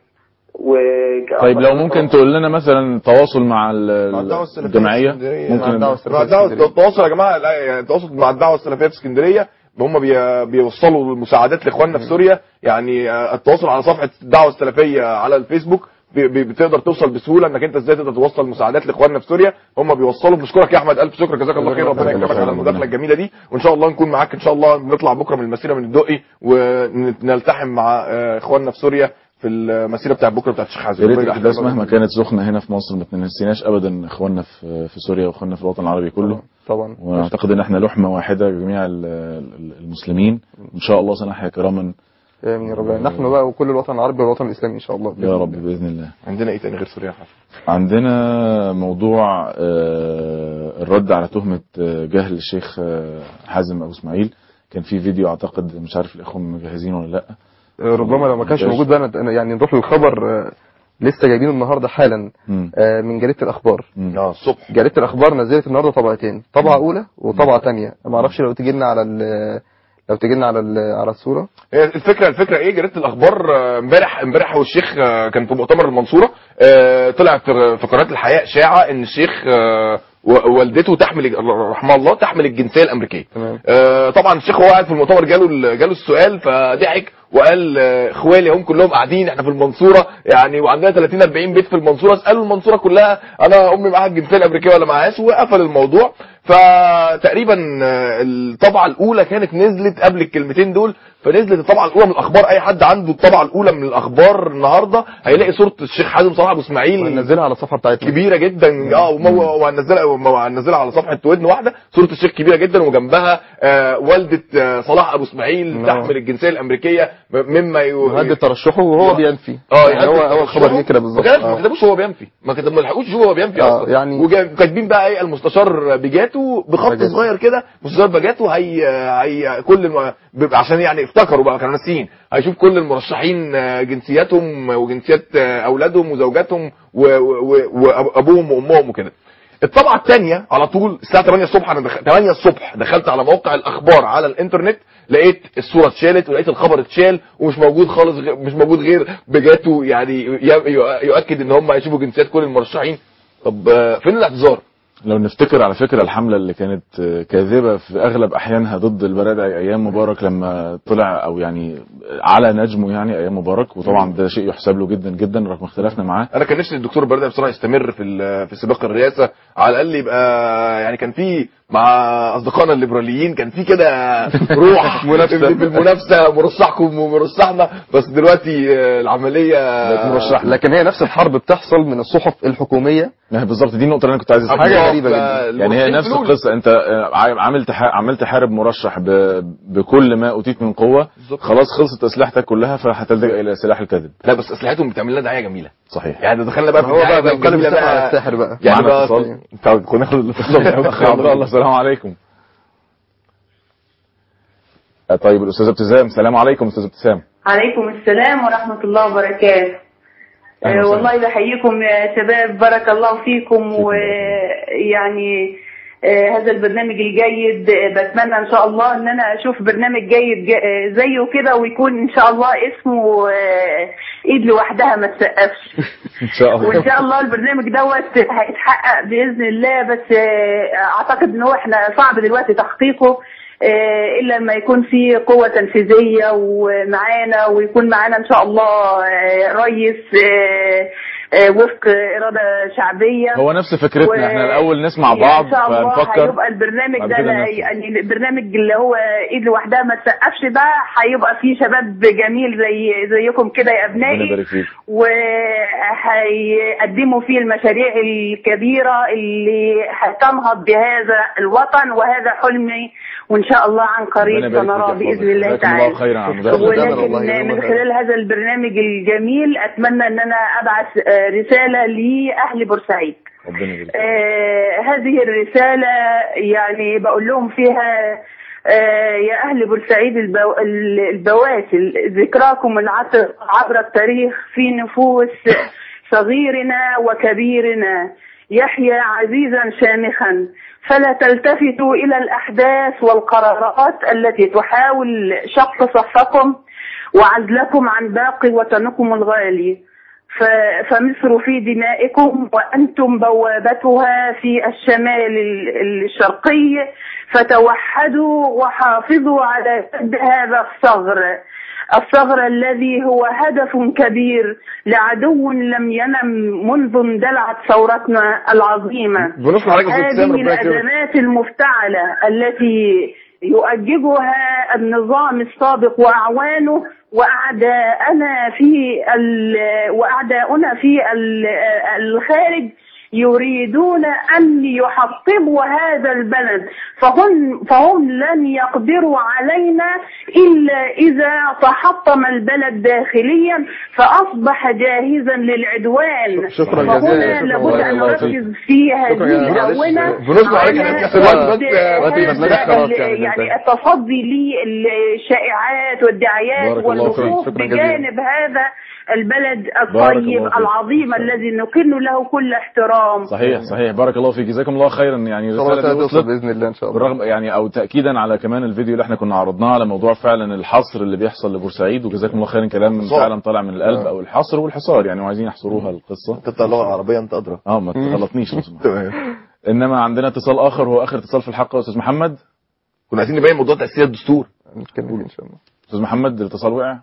و طيب لو ممكن تقول لنا مثلا تواصل مع ال- مع الدعوه السلفيه الجمعيه في اسكندرية. ممكن مع الدعوة السلفية مع في الدعوه اسكندرية. التواصل يا جماعه لا يعني التواصل مع الدعوه السلفيه في اسكندريه هم بي بيوصلوا المساعدات لاخواننا في سوريا يعني آه، التواصل على صفحه الدعوه السلفيه على الفيسبوك بي- بي- بتقدر توصل بسهوله انك انت ازاي تقدر توصل مساعدات لاخواننا في سوريا هم بيوصلوا بنشكرك يا احمد الف شكر جزاك الله خير ربنا يكرمك على المداخله الجميله دي وان شاء الله نكون معاك ان شاء الله نطلع بكره من المسيره من الدقي ونلتحم مع آه، اخواننا في سوريا في المسيره بتاع بكره بتاعت الشيخ حازم يا ريت ربنا الاحداث يحفظك. مهما كانت سخنه هنا في مصر ما تنسيناش ابدا اخواننا في في سوريا واخواننا في الوطن العربي كله طبعا واعتقد ان احنا لحمه واحده جميع ال- ال- المسلمين ان شاء الله سنحيا كراما امين يا رب نحن بقى وكل الوطن العربي والوطن الاسلامي ان شاء الله يا رب باذن الله عندنا ايه تاني غير سوريا يا حازم عندنا موضوع آه، الرد على تهمة آه، جهل الشيخ آه، حازم أبو إسماعيل كان في فيديو أعتقد مش عارف الإخوة مجهزينه ولا لأ آه، ربما لو ما كانش ممتاز. موجود بقى أنا- أنا يعني نروح للخبر آه، لسه جايبينه النهارده حالا مم. آه، من جريده الاخبار مم. اه الصبح جريده الاخبار نزلت النهارده طبعتين طبعه اولى وطبعه ثانيه ما اعرفش لو تجي لنا على ال- لو تجي لنا على ال- على الصوره هي الفكره الفكره ايه جريده الاخبار آه، امبارح امبارح والشيخ آه، كان في مؤتمر المنصوره آه، طلع في في قناه الحياه اشاعه ان الشيخ آه، و- والدته تحمل رحمه الله تحمل الجنسيه الامريكيه تمام. آه، طبعا الشيخ وهو قاعد في المؤتمر جاله ال- جاله السؤال فضحك وقال آه، اخوالي هم كلهم قاعدين احنا في المنصوره يعني وعندنا 30 40 بيت في المنصوره اسالوا المنصوره كلها انا امي معاها الجنسيه الامريكيه ولا معهاش وقفل الموضوع فتقريبا آه، الطبعه الاولى كانت نزلت قبل الكلمتين دول فنزلت الطبعه الاولى من الاخبار اي حد عنده الطبعه الاولى من الاخبار النهارده هيلاقي صوره الشيخ حازم صلاح ابو اسماعيل وننزلها على الصفحه بتاعتنا كبيره جدا اه ومو- وهنزلها وهنزلها على صفحه ودن واحده صوره الشيخ كبيره جدا وجنبها آه والده آه صلاح ابو اسماعيل نعم. تحمل الجنسيه الامريكيه م- مما ي... مهدد ترشحه وهو بينفي اه يعني هو هو الخبر جه كده بالظبط ما كتبش- آه. ما كتبوش هو بينفي ما كتب ما لحقوش يشوفوا هو بينفي آه، اصلا يعني- وكاتبين بقى ايه المستشار بيجاتو بخط بجاتو. صغير كده مستشار بيجاتو هي هي كل الم... بيبقى عشان يعني افتكروا بقى كانوا ناسيين هيشوف كل المرشحين آه، جنسياتهم وجنسيات آه، اولادهم وزوجاتهم و- و- و- وابوهم وامهم وكده الطبعه الثانيه على طول الساعه 8 الصبح انا دخل... 8 الصبح دخلت على موقع الاخبار على الانترنت لقيت الصوره اتشالت ولقيت الخبر اتشال ومش موجود خالص غ... مش موجود غير بجاتو يعني ي... ي... يؤكد ان هم هيشوفوا جنسيات كل المرشحين طب آه، فين الاعتذار؟ لو نفتكر على فكرة الحملة اللي كانت آه، كاذبة في أغلب أحيانها ضد البرادعي أيام مبارك لما طلع أو يعني على نجمه يعني أيام مبارك وطبعا ده شيء يحسب له جدا جدا رغم اختلافنا معاه انا كان نفسي الدكتور بردة بصراحه يستمر في ال- في سباق الرئاسه على الاقل يبقى يعني كان في مع اصدقائنا الليبراليين كان في كده روح منافسه بالمنافسه مرشحكم ومرشحنا بس دلوقتي آه، العمليه مرشح لكن هي نفس الحرب بتحصل من الصحف الحكوميه ما هي بالظبط دي النقطة اللي أنا كنت عايز أسألك حاجة فيها. غريبة جدا. يعني هي نفس الفلوس. القصة أنت آه، عا- عامل تح- عمال تحارب مرشح ب- بكل ما أوتيت من قوة خلاص خلصت أسلحتك كلها فهتلجأ إلى سلاح الكذب لا بس اسلحتهم بتعمل لنا دعايه جميله صحيح يعني دخلنا بقى في هو بقى الدعاية بقى الجميلة بيتكلم بقى. على الساحر بقى يعني معنا بقى اتصال. طب كنا ناخد الاتصال أخي عبد الله السلام عليكم آه، طيب الأستاذة ابتسام السلام عليكم أستاذ ابتسام عليكم السلام ورحمة الله وبركاته أهلا آه، وسهلا. والله بحييكم يا شباب بارك الله فيكم ويعني آه، هذا البرنامج الجيد آه، بتمنى ان شاء الله ان انا اشوف برنامج جيد ج- آه، زيه كده ويكون ان شاء الله اسمه آه، ايد لوحدها ما تسقفش إن شاء الله وان شاء الله البرنامج دوت هيتحقق باذن الله بس آه، اعتقد ان هو احنا صعب دلوقتي تحقيقه آه، الا لما يكون في قوه تنفيذيه ومعانا ويكون معانا ان شاء الله آه، رئيس آه، آه، وفق اراده شعبيه هو نفس فكرتنا احنا الأول نسمع يعني بعض ان شاء الله فنفكر هيبقى البرنامج بعد ده كده لا- ننفذ. يعني البرنامج اللي هو ايد لوحدها ما تسقفش ده هيبقى فيه شباب جميل زي زيكم كده يا ربنا ابنائي يبارك فيك وهيقدموا فيه المشاريع الكبيرة اللي هتنهض بهذا الوطن وهذا حلمي وإن شاء الله عن قريب ربنا يبارك سنرى فيك يا بإذن الله جزاكم تعالى الله خيرا على المداخلة والله ولكن جزاهم من الله خلال هذا البرنامج الجميل أتمنى أن أنا أبعث آه، رسالة لأهل بورسعيد ربنا يبارك آه هذه الرسالة يعني بقول لهم فيها آه يا أهل بورسعيد البو... البواسل ذكراكم العطر عبر التاريخ في نفوس صغيرنا وكبيرنا يحيى عزيزا شامخا فلا تلتفتوا إلى الأحداث والقرارات التي تحاول شق صفكم وعزلكم عن باقي وطنكم الغالي ف- فمصر في دمائكم وأنتم بوابتها في الشمال ال- الشرقي فتوحدوا وحافظوا على سد هذا الثغر الثغر الذي هو هدف كبير لعدو لم ينم منذ اندلعت ثورتنا العظيمة بنسمع حضرتك يا أستاذ هذه ابتسام، ربنا يكرمك. الأزمات المفتعلة التي يؤججها النظام السابق وأعوانه وأعداءنا في ال- وأعداؤنا في ال- الخارج يريدون أن يحطموا هذا البلد فهم, فهم لن يقدروا علينا إلا إذا تحطم البلد داخليا فأصبح جاهزا للعدوان شكرا فهنا جزيلا شكرا لابد أن الله يطيب. نركز في هذه شكرا يا الآونة بنسمع حضرتك يا على أستاذ سراج، بس وقت برنامج هذا خلاص ال- يعني يعني انتهى. التصدي للشائعات والدعايات بارك الله فيك. والوقوف شكرا جزيلا. بجانب هذا البلد بارك الطيب الله فيك. العظيم الذي نكن له كل احترام صحيح صحيح بارك الله فيك جزاكم الله خيرا يعني ان شاء الله الرساله دي توصل وصلت باذن الله ان شاء الله بالرغم يعني او تاكيدا على كمان الفيديو اللي احنا كنا عرضناه على موضوع فعلا الحصر اللي بيحصل لبورسعيد وجزاكم الله خيرا كلام حصار. فعلا طالع من القلب او الحصر والحصار يعني وعايزين يحصروها القصه انت اللغه العربيه انت ادرى اه ما تغلطنيش لو سمحت. تمام انما عندنا اتصال اخر هو اخر اتصال في الحلقه استاذ محمد كنا عايزين نبين موضوع تاثير الدستور نتكلم ان شاء الله استاذ محمد الاتصال وقع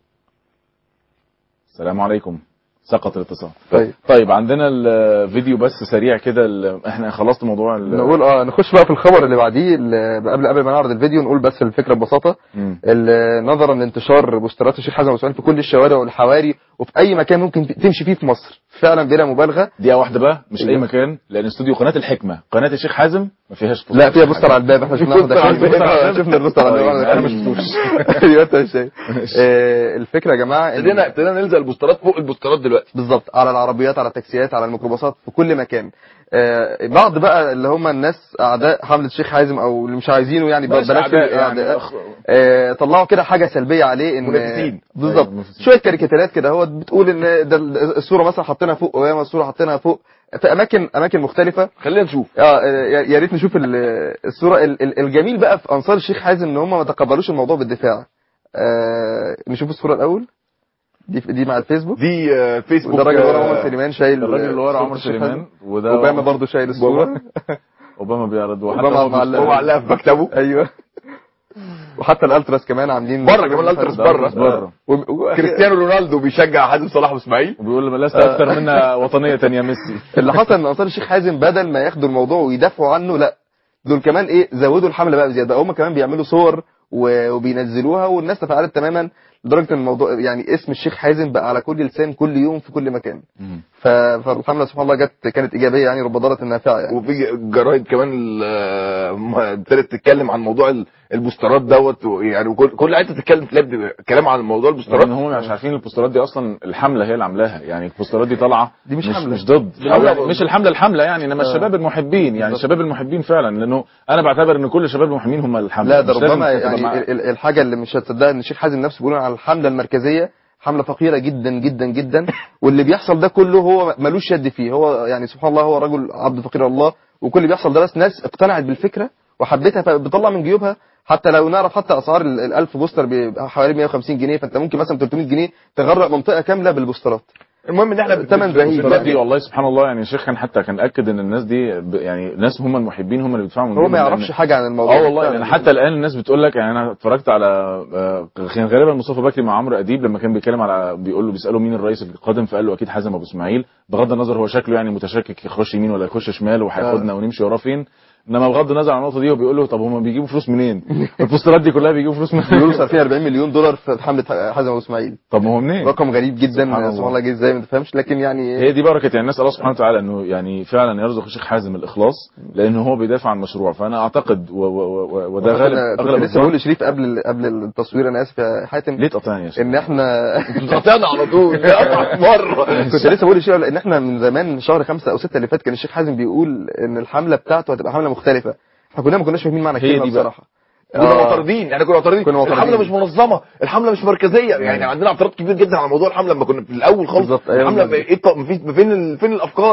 السلام عليكم سقط الاتصال طيب طيب عندنا الفيديو بس سريع كده ال- احنا خلصت موضوع ال- نقول اه نخش بقى في الخبر اللي بعديه اللي قبل قبل ما نعرض الفيديو نقول بس الفكره ببساطه مم. ال- نظرا لانتشار بوسترات الشيخ حسن وسعود في كل الشوارع والحواري وفي اي مكان ممكن تمشي فيه في مصر فعلا بلا مبالغه دقيقة واحدة بقى مش أي أيوة. مكان لأن استوديو قناة الحكمة قناة الشيخ حازم ما فيهاش بوستر. لا فيها بوستر على الباب احنا شفناه بوستر على داخلين. الباب. آه، شفنا البوستر على الباب طيب، أنا ما شفتوش. ايوه انت مش شايف آه، الفكره يا جماعه إن- ابتدينا ابتدينا ننزل البوسترات فوق البوسترات دلوقتي بالظبط على العربيات على التاكسيات على الميكروباصات في كل مكان آه، بعض بقى اللي هم الناس اعداء حمله الشيخ حازم او اللي مش عايزينه يعني بلاش بلاش أعداء يعني أعداء. أخ- آه، طلعوا كده حاجه سلبيه عليه ان منافسين. بالظبط أيوة، منافسين. شويه كاريكاتيرات كده هو بتقول ان ده الصوره مثلا حاطينها فوق قيامه الصوره حاطينها فوق في اماكن اماكن مختلفه خلينا نشوف اه يا يا ريت نشوف ال- الصوره ال- ال- الجميل بقى في انصار الشيخ حازم ان هم ما تقبلوش الموضوع بالدفاع آه نشوف الصوره الاول دي دي مع الفيسبوك دي آه، فيسبوك وده الراجل اللي ورا آه، عمر سليمان شايل الراجل اللي ورا صورة عمر الشيخ سليمان حازم. وده اوباما برضه شايل الصوره أوباما بيعرض وحتى أوباما هو مع بيشتغل. هو علقها في مكتبه ايوه وحتى الالتراس كمان عاملين بره كمان الالتراس بره بره. و- و- كريستيانو رونالدو بيشجع حازم صلاح واسماعيل وبيقول لست أكثر منا وطنية يا ميسي اللي حصل ان انصار الشيخ حازم بدل ما ياخدوا الموضوع ويدافعوا عنه لا دول كمان ايه زودوا الحمله بقى بزياده بقى هم كمان بيعملوا صور و- وبينزلوها والناس تفاعلت تماما لدرجه ان الموضوع يعني اسم الشيخ حازم بقى على كل لسان كل يوم في كل مكان مم. ف- فالحمله سبحان الله جت كانت ايجابيه يعني رب ضاره نافعه يعني وفي جرايد كمان ال- ما ابتدت تتكلم عن موضوع ال- البوسترات دوت و- يعني وكل كل حته تتكلم تلاقي كلام عن موضوع البوسترات لان هم مش عارفين البوسترات دي اصلا الحمله هي اللي عاملاها يعني البوسترات دي طالعه دي مش مش, حملة. مش ضد حملة يعني برضه. مش الحمله الحمله يعني انما الشباب المحبين يعني الشباب المحبين فعلا لانه انا بعتبر ان كل الشباب المحبين هم الحمله لا ده مش لازم ربما تبقى يعني مع- ال- ال- الحاجه اللي مش هتصدقها ان الشيخ حازم نفسه بيقول على الحمله المركزيه حمله فقيره جدا جدا جدا واللي بيحصل ده كله هو ملوش يد فيه هو يعني سبحان الله هو رجل عبد فقير الله وكل اللي بيحصل ده بس ناس اقتنعت بالفكره وحبتها فبتطلع من جيوبها حتى لو نعرف حتى اسعار ال ال 1000 بوستر بيبقى حوالي 150 جنيه فانت ممكن مثلا 300 جنيه تغرق منطقه كامله بالبوسترات المهم ان احنا تمن رهيب البوسترات دي يعني. والله سبحان الله يعني الشيخ كان حتى كان اكد ان الناس دي ب- يعني ناس هم المحبين هم اللي بيدفعوا من هو جيبهم ما لأن- يعرفش حاجه عن الموضوع اه والله فعلا. يعني حتى الان الناس بتقول لك يعني انا اتفرجت على آه، كان غالبا مصطفى بكري مع عمرو اديب لما كان بيتكلم على بيقول له بيساله مين الرئيس القادم فقال له اكيد حازم ابو اسماعيل بغض النظر هو شكله يعني متشكك يخش يمين ولا يخش شمال وهياخدنا ونمشي وراه فين انما بغض النظر عن النقطه دي هو بيقول له طب هم بيجيبوا فلوس منين؟ البوسترات دي كلها بيجيبوا فلوس بيقولوا منين؟ صار فيها 40 مليون دولار في حمله حازم ابو اسماعيل طب ما هو منين؟ رقم غريب جدا سبحان سبحان الله. الله جه ازاي ما تفهمش لكن يعني هي دي بركه يعني نسال الله سبحانه وتعالى انه يعني فعلا يرزق الشيخ حازم الاخلاص لانه هو بيدافع عن مشروع فانا اعتقد و و و وده غالب أنا كنت اغلب لسه بقول الظن لشريف قبل قبل التصوير انا اسف يا حاتم ليه تقطعني يا شيخ؟ ان احنا قطعنا على طول قطعت مره كنت لسه بقول لشريف ان احنا من زمان شهر خمسة او ستة اللي فات كان الشيخ حازم بيقول ان الحمله بتاعته هتبقى حمله مختلفه احنا كلنا ما كناش فاهمين معنى هي الكلمه دي بقى. بصراحه كنا آه. معترضين يعني كنا معترضين كنا معترضين. الحمله مش منظمه الحمله مش مركزيه يعني عندنا اعتراض كبير جدا على موضوع الحمله لما كنا في الاول خالص بالظبط، أيوة الحمله بالظبط. ايه طب مفيش فين ال- فين الافكار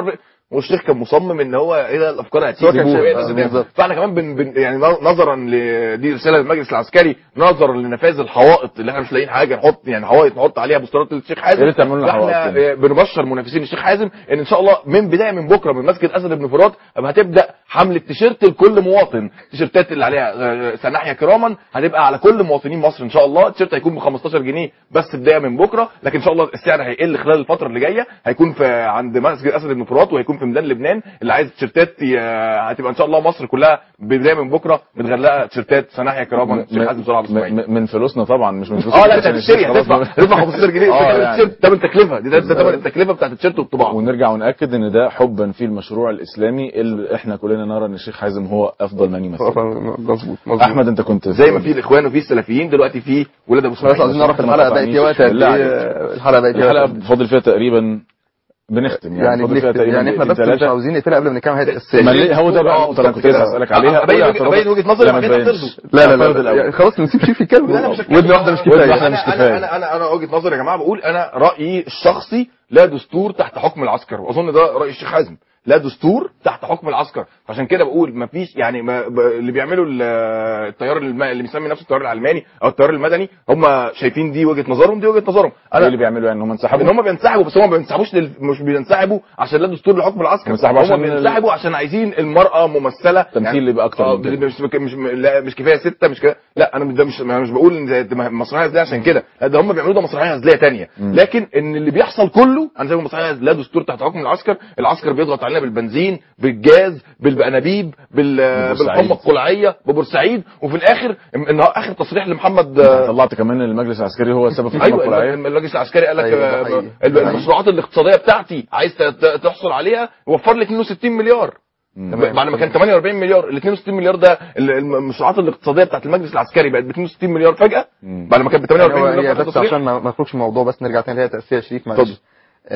والشيخ كان مصمم ان هو ايه ده الافكار هتيجي هو كان شايف- وإيه آه، الناس هتعمل. بالظبط. فاحنا كمان بن بن يعني نظرا لدي رساله للمجلس العسكري نظرا لنفاذ الحوائط اللي احنا مش لاقيين حاجه نحط يعني حوائط نحط عليها بوسترات للشيخ حازم يا ريت تعملوا لنا فاحنا حوائط كده. آه، بنبشر منافسين الشيخ حازم ان ان شاء الله من بدايه من بكره من مسجد اسد بن فرات هتبقى هتبدا حمله تيشيرت لكل مواطن تيشيرتات اللي عليها آه، سنحيا كراما هتبقى على كل مواطنين مصر ان شاء الله التيشيرت هيكون ب 15 جنيه بس بدايه من بكره لكن ان شاء الله السعر هيقل خلال الفتره اللي جايه هيكون في عند مسجد اسد بن فرات وهيكون في ميدان لبنان اللي عايز تيشيرتات ي- هتبقى ان شاء الله مصر كلها بدايه من بكره متغلقه تيشيرتات سنحيا كراما الشيخ حازم صلاح عبد م- الاسماعيلي م- من فلوسنا طبعا مش من فلوس اه لا الشيخ انت هتشتري خلاص. هتدفع هتدفع 15 جنيه آه، ده يعني. التيشيرت ثمن تكلفه دي ده ده ثمن التكلفه بتاعت التيشيرت والطباعه ونرجع ونأكد ان ده حبا في المشروع الاسلامي اللي احنا كلنا نرى ان الشيخ حازم هو افضل من يمثل مظبوط مظبوط احمد انت كنت زي ما في الاخوان وفي السلفيين دلوقتي في ولاد ابو بس اسماعيل عايزين نعرف الحلقه بقت فيها وقت قد بالله ايه عليك. الحلقه بقت فيها الحلقه وقت قد إيه؟ فاضل فيها تقريبا بنختم يعني, يعني فاضل فيها بنكتب تقريبا يعني احنا بس دقيقتين مش ثلاثة. عاوزين نقفلها قبل ما نتكلم هيئه الاساسيه ما ليه هو ده بقى النقطه اللي كنت لسه اسالك عليها ابين قول وجهه اعتراضك. ابين وجهه نظري لا، ما بعدين تبينش. هترضوا لا لا الفرد لا, الأول. لا خلاص نسيب شريف يتكلم لا، أنا مش هتكلم. ودن واحده مش ودن كفايه واحدة مش انا كفاية. انا انا انا وجهه نظري يا جماعه بقول انا رايي الشخصي لا دستور تحت حكم العسكر واظن ده راي الشيخ حازم لا دستور تحت حكم العسكر عشان كده بقول ما فيش يعني ما ب- اللي بيعملوا ال- التيار الم- اللي بيسمي نفسه التيار العلماني او التيار المدني هم شايفين دي وجهه نظرهم دي وجهه نظرهم ايه انا اللي بيعملوا يعني هم ان انسحبوا هم بينسحبوا بس هم ما بينسحبوش لل... مش بينسحبوا عشان لا دستور لحكم العسكر بينسحبوا هم عشان ال- بينسحبوا عشان عايزين المراه ممثله تمثيل يبقى أكتر آه، من كده. مش مش مش لا مش كفايه سته مش كفايه لا انا مش- ده مش انا مش بقول ان ده مسرحيه هزليه عشان كده لا ده هم بيعملوا ده مسرحيه هزليه تانية لكن ان اللي بيحصل كله انا زي ما مسرحيه لا دستور تحت حكم العسكر العسكر بيضغط علينا بالبنزين بالجاز بالانابيب بال ببورسعيد. بالحمى القلعيه ببورسعيد وفي الاخر ان اخر تصريح لمحمد آه، طلعت كمان ان المجلس العسكري هو السبب في الحمى ايوه القلعية. المجلس العسكري قال لك أيوة، ده آه، حقيقي. ال- ده حقيقي. المشروعات الاقتصاديه بتاعتي عايز ت- ت- تحصل عليها وفر لي 62 مليار تمام. بعد ما كان 48 مليار ال 62 مليار ده ال- المشروعات الاقتصاديه بتاعت المجلس العسكري بقت ب 62 مليار فجاه مم. بعد ما كانت ب يعني 48 هو مليار هي في بس التصريح. عشان ما ما نخرجش من الموضوع بس نرجع تاني لهي تأسية شريف معلش اتفضل.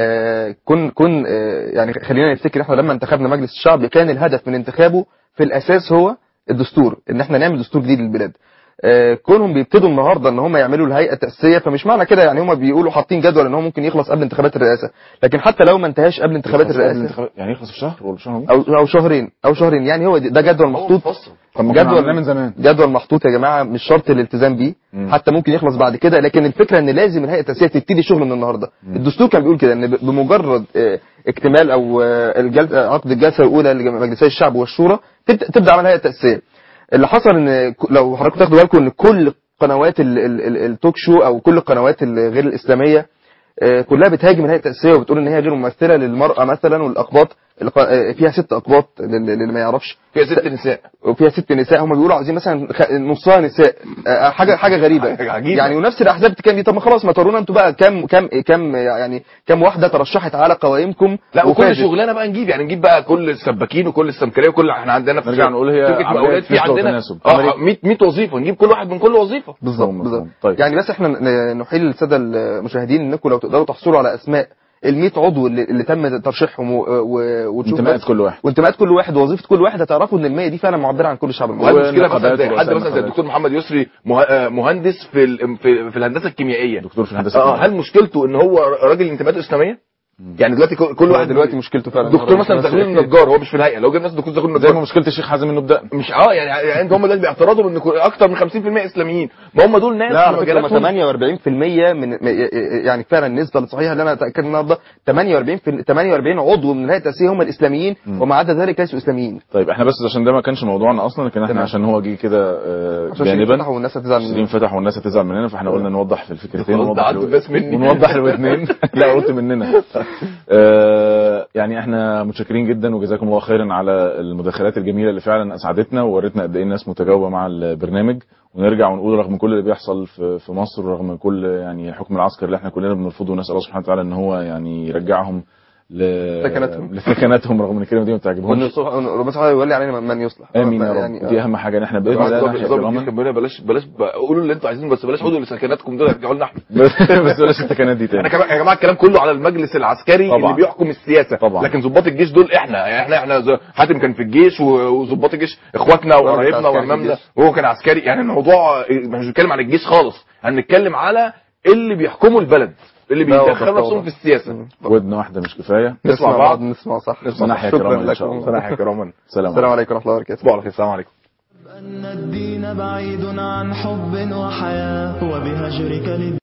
آه كن كن آه يعني خلينا نفتكر احنا لما انتخبنا مجلس الشعب كان الهدف من انتخابه في الاساس هو الدستور ان احنا نعمل دستور جديد للبلاد آه كونهم بيبتدوا النهارده ان هم يعملوا الهيئه التاسيسيه فمش معنى كده يعني هم بيقولوا حاطين جدول ان هو ممكن يخلص قبل انتخابات الرئاسه لكن حتى لو ما انتهاش قبل انتخابات يخلص قبل الرئاسه الانتخابات- يعني يخلص في شهر ولا شهر ونص؟ او او شهرين او شهرين يعني هو ده جدول محطوط طب ما كنا جدول عملناه من زمان جدول محطوط يا جماعه مش شرط الالتزام بيه مم. حتى ممكن يخلص بعد كده لكن الفكره ان لازم الهيئه التاسيسيه تبتدي شغل من النهارده الدستور كان بيقول كده ان ب- بمجرد آه، اكتمال او آه، الجل- آه، عقد الجلسه الاولى لمجلسي الشعب والشورى تبدا تبدا عمل الهيئه التاسيسيه اللي حصل ان ك- لو حضراتكم تاخدوا بالكم ان كل قنوات ال- ال- ال- التوك شو او كل القنوات الغير الاسلاميه آه، كلها بتهاجم الهيئه التاسيسيه وبتقول ان هي غير ممثله للمراه مثلا والاقباط الق- آه، فيها ست اقباط لل- للي ما يعرفش فيها ست نساء وفيها ست نساء هم بيقولوا عايزين مثلا خ- نصها نساء آه، حاجه حاجه غريبه حاجة عجيبة. يعني ونفس الاحزاب بتتكلم دي طب ما خلاص ما تورونا انتوا بقى كم كم كم يعني كم واحده ترشحت على قوائمكم لا وكل وفازت. شغلانه بقى نجيب يعني نجيب بقى كل السباكين وكل السمكريه وكل احنا عندنا في نرجع نقول هي شركة عملية مقاولات في نسبة عندنا وتناسب. اه 100 100 وظيفه نجيب كل واحد من كل وظيفه بالظبط مفهوم، بالظبط مفهوم. طيب. يعني بس احنا ن- نحيل للساده المشاهدين انكم لو تقدروا تحصلوا على اسماء ال 100 عضو اللي, اللي تم ترشيحهم و- و- وتشوف انتماءات بس- كل واحد وانتماءات كل واحد ووظيفه كل واحد هتعرفوا ان ال 100 دي فعلا معبره عن كل الشعب وهل المصري المشكله مثلا زي نقابات حد ورؤساء مثلا زي نقابات. الدكتور محمد يسري مه- آه، مهندس في ال- في, في الهندسه الكيميائيه دكتور في الهندسه اه هل مشكلته ان هو راجل انتماءات اسلاميه يعني دلوقتي كل كل هو واحد دلوقتي مشكلته فعلا دكتور مثلا زغلول النجار هو مش في الهيئه لو جبنا ناس دكتور زغلول زي ما النجار مشكله الشيخ حازم انه بدأ مش اه يعني يعني هم دلوقتي بيعترضوا ان كل- اكتر من 50% اسلاميين ما هم دول ناس لا على فكره مجالاتهم- هم 48% من يعني فعلا النسبه الصحيحه اللي انا اتاكد النهارده 48 في 48 عضو من الهيئه التاسيسيه هم الاسلاميين وما عدا ذلك ليسوا اسلاميين طيب احنا بس عشان ده ما كانش موضوعنا اصلا لكن احنا تمام. عشان هو جه كده آه، عشان شيرين جانبا فتح والناس هتزعل شيرين مننا. فتح والناس هتزعل مننا فاحنا قلنا نوضح في الفكرتين خلاص، ونوضح ده عدوا الو- بس مني. ونوضح الاثنين لا قلت مننا آه، يعني احنا متشكرين جدا وجزاكم الله خيرا على المداخلات الجميله اللي فعلا اسعدتنا وورتنا قد ايه الناس متجاوبه مع البرنامج ونرجع ونقول رغم كل اللي بيحصل في في مصر ورغم كل يعني الحكم العسكري اللي احنا كلنا بنرفضه ونسال الله سبحانه وتعالى ان هو يعني يرجعهم ل... سكناتهم. لسكناتهم رغم ان الكلمه دي ما وان بتعجبهمش يصلح- ربنا سبحانه يولي علينا من يصلح امين يا يعني- رب دي اهم حاجه ان احنا باذن بالظبط الله نحيا بالظبط كراما كان بيقول بلاش بلاش بقى- قولوا اللي انتوا عايزينه بس بلاش خدوا لسكناتكم دول ارجعوا لنا احنا بس بلاش السكنات دي احنا تاني كمان يا جماعه الكلام كله على المجلس العسكري طبعا. اللي بيحكم السياسه طبعا. لكن ضباط الجيش دول احنا يعني احنا احنا ز- حاتم كان في الجيش و- وضباط الجيش اخواتنا وقرايبنا عسكري في وعمامنا الجيش. وهو كان عسكري يعني الموضوع مش بنتكلم عن الجيش خالص هنتكلم على اللي بيحكموا البلد اللي لا، واضح، بيدخلوا نفسهم واضح. في السياسه ودن واحده مش كفايه نسمع بعض نسمع صح نسمع نحيا شكراً كراما ان لكم. شاء الله سنحيا كراما سلام السلام عليكم عليكم ورحمه الله وبركاته تصبحوا على خير السلام عليكم أن الدين بعيد عن حب وحياة وبهجرك للدين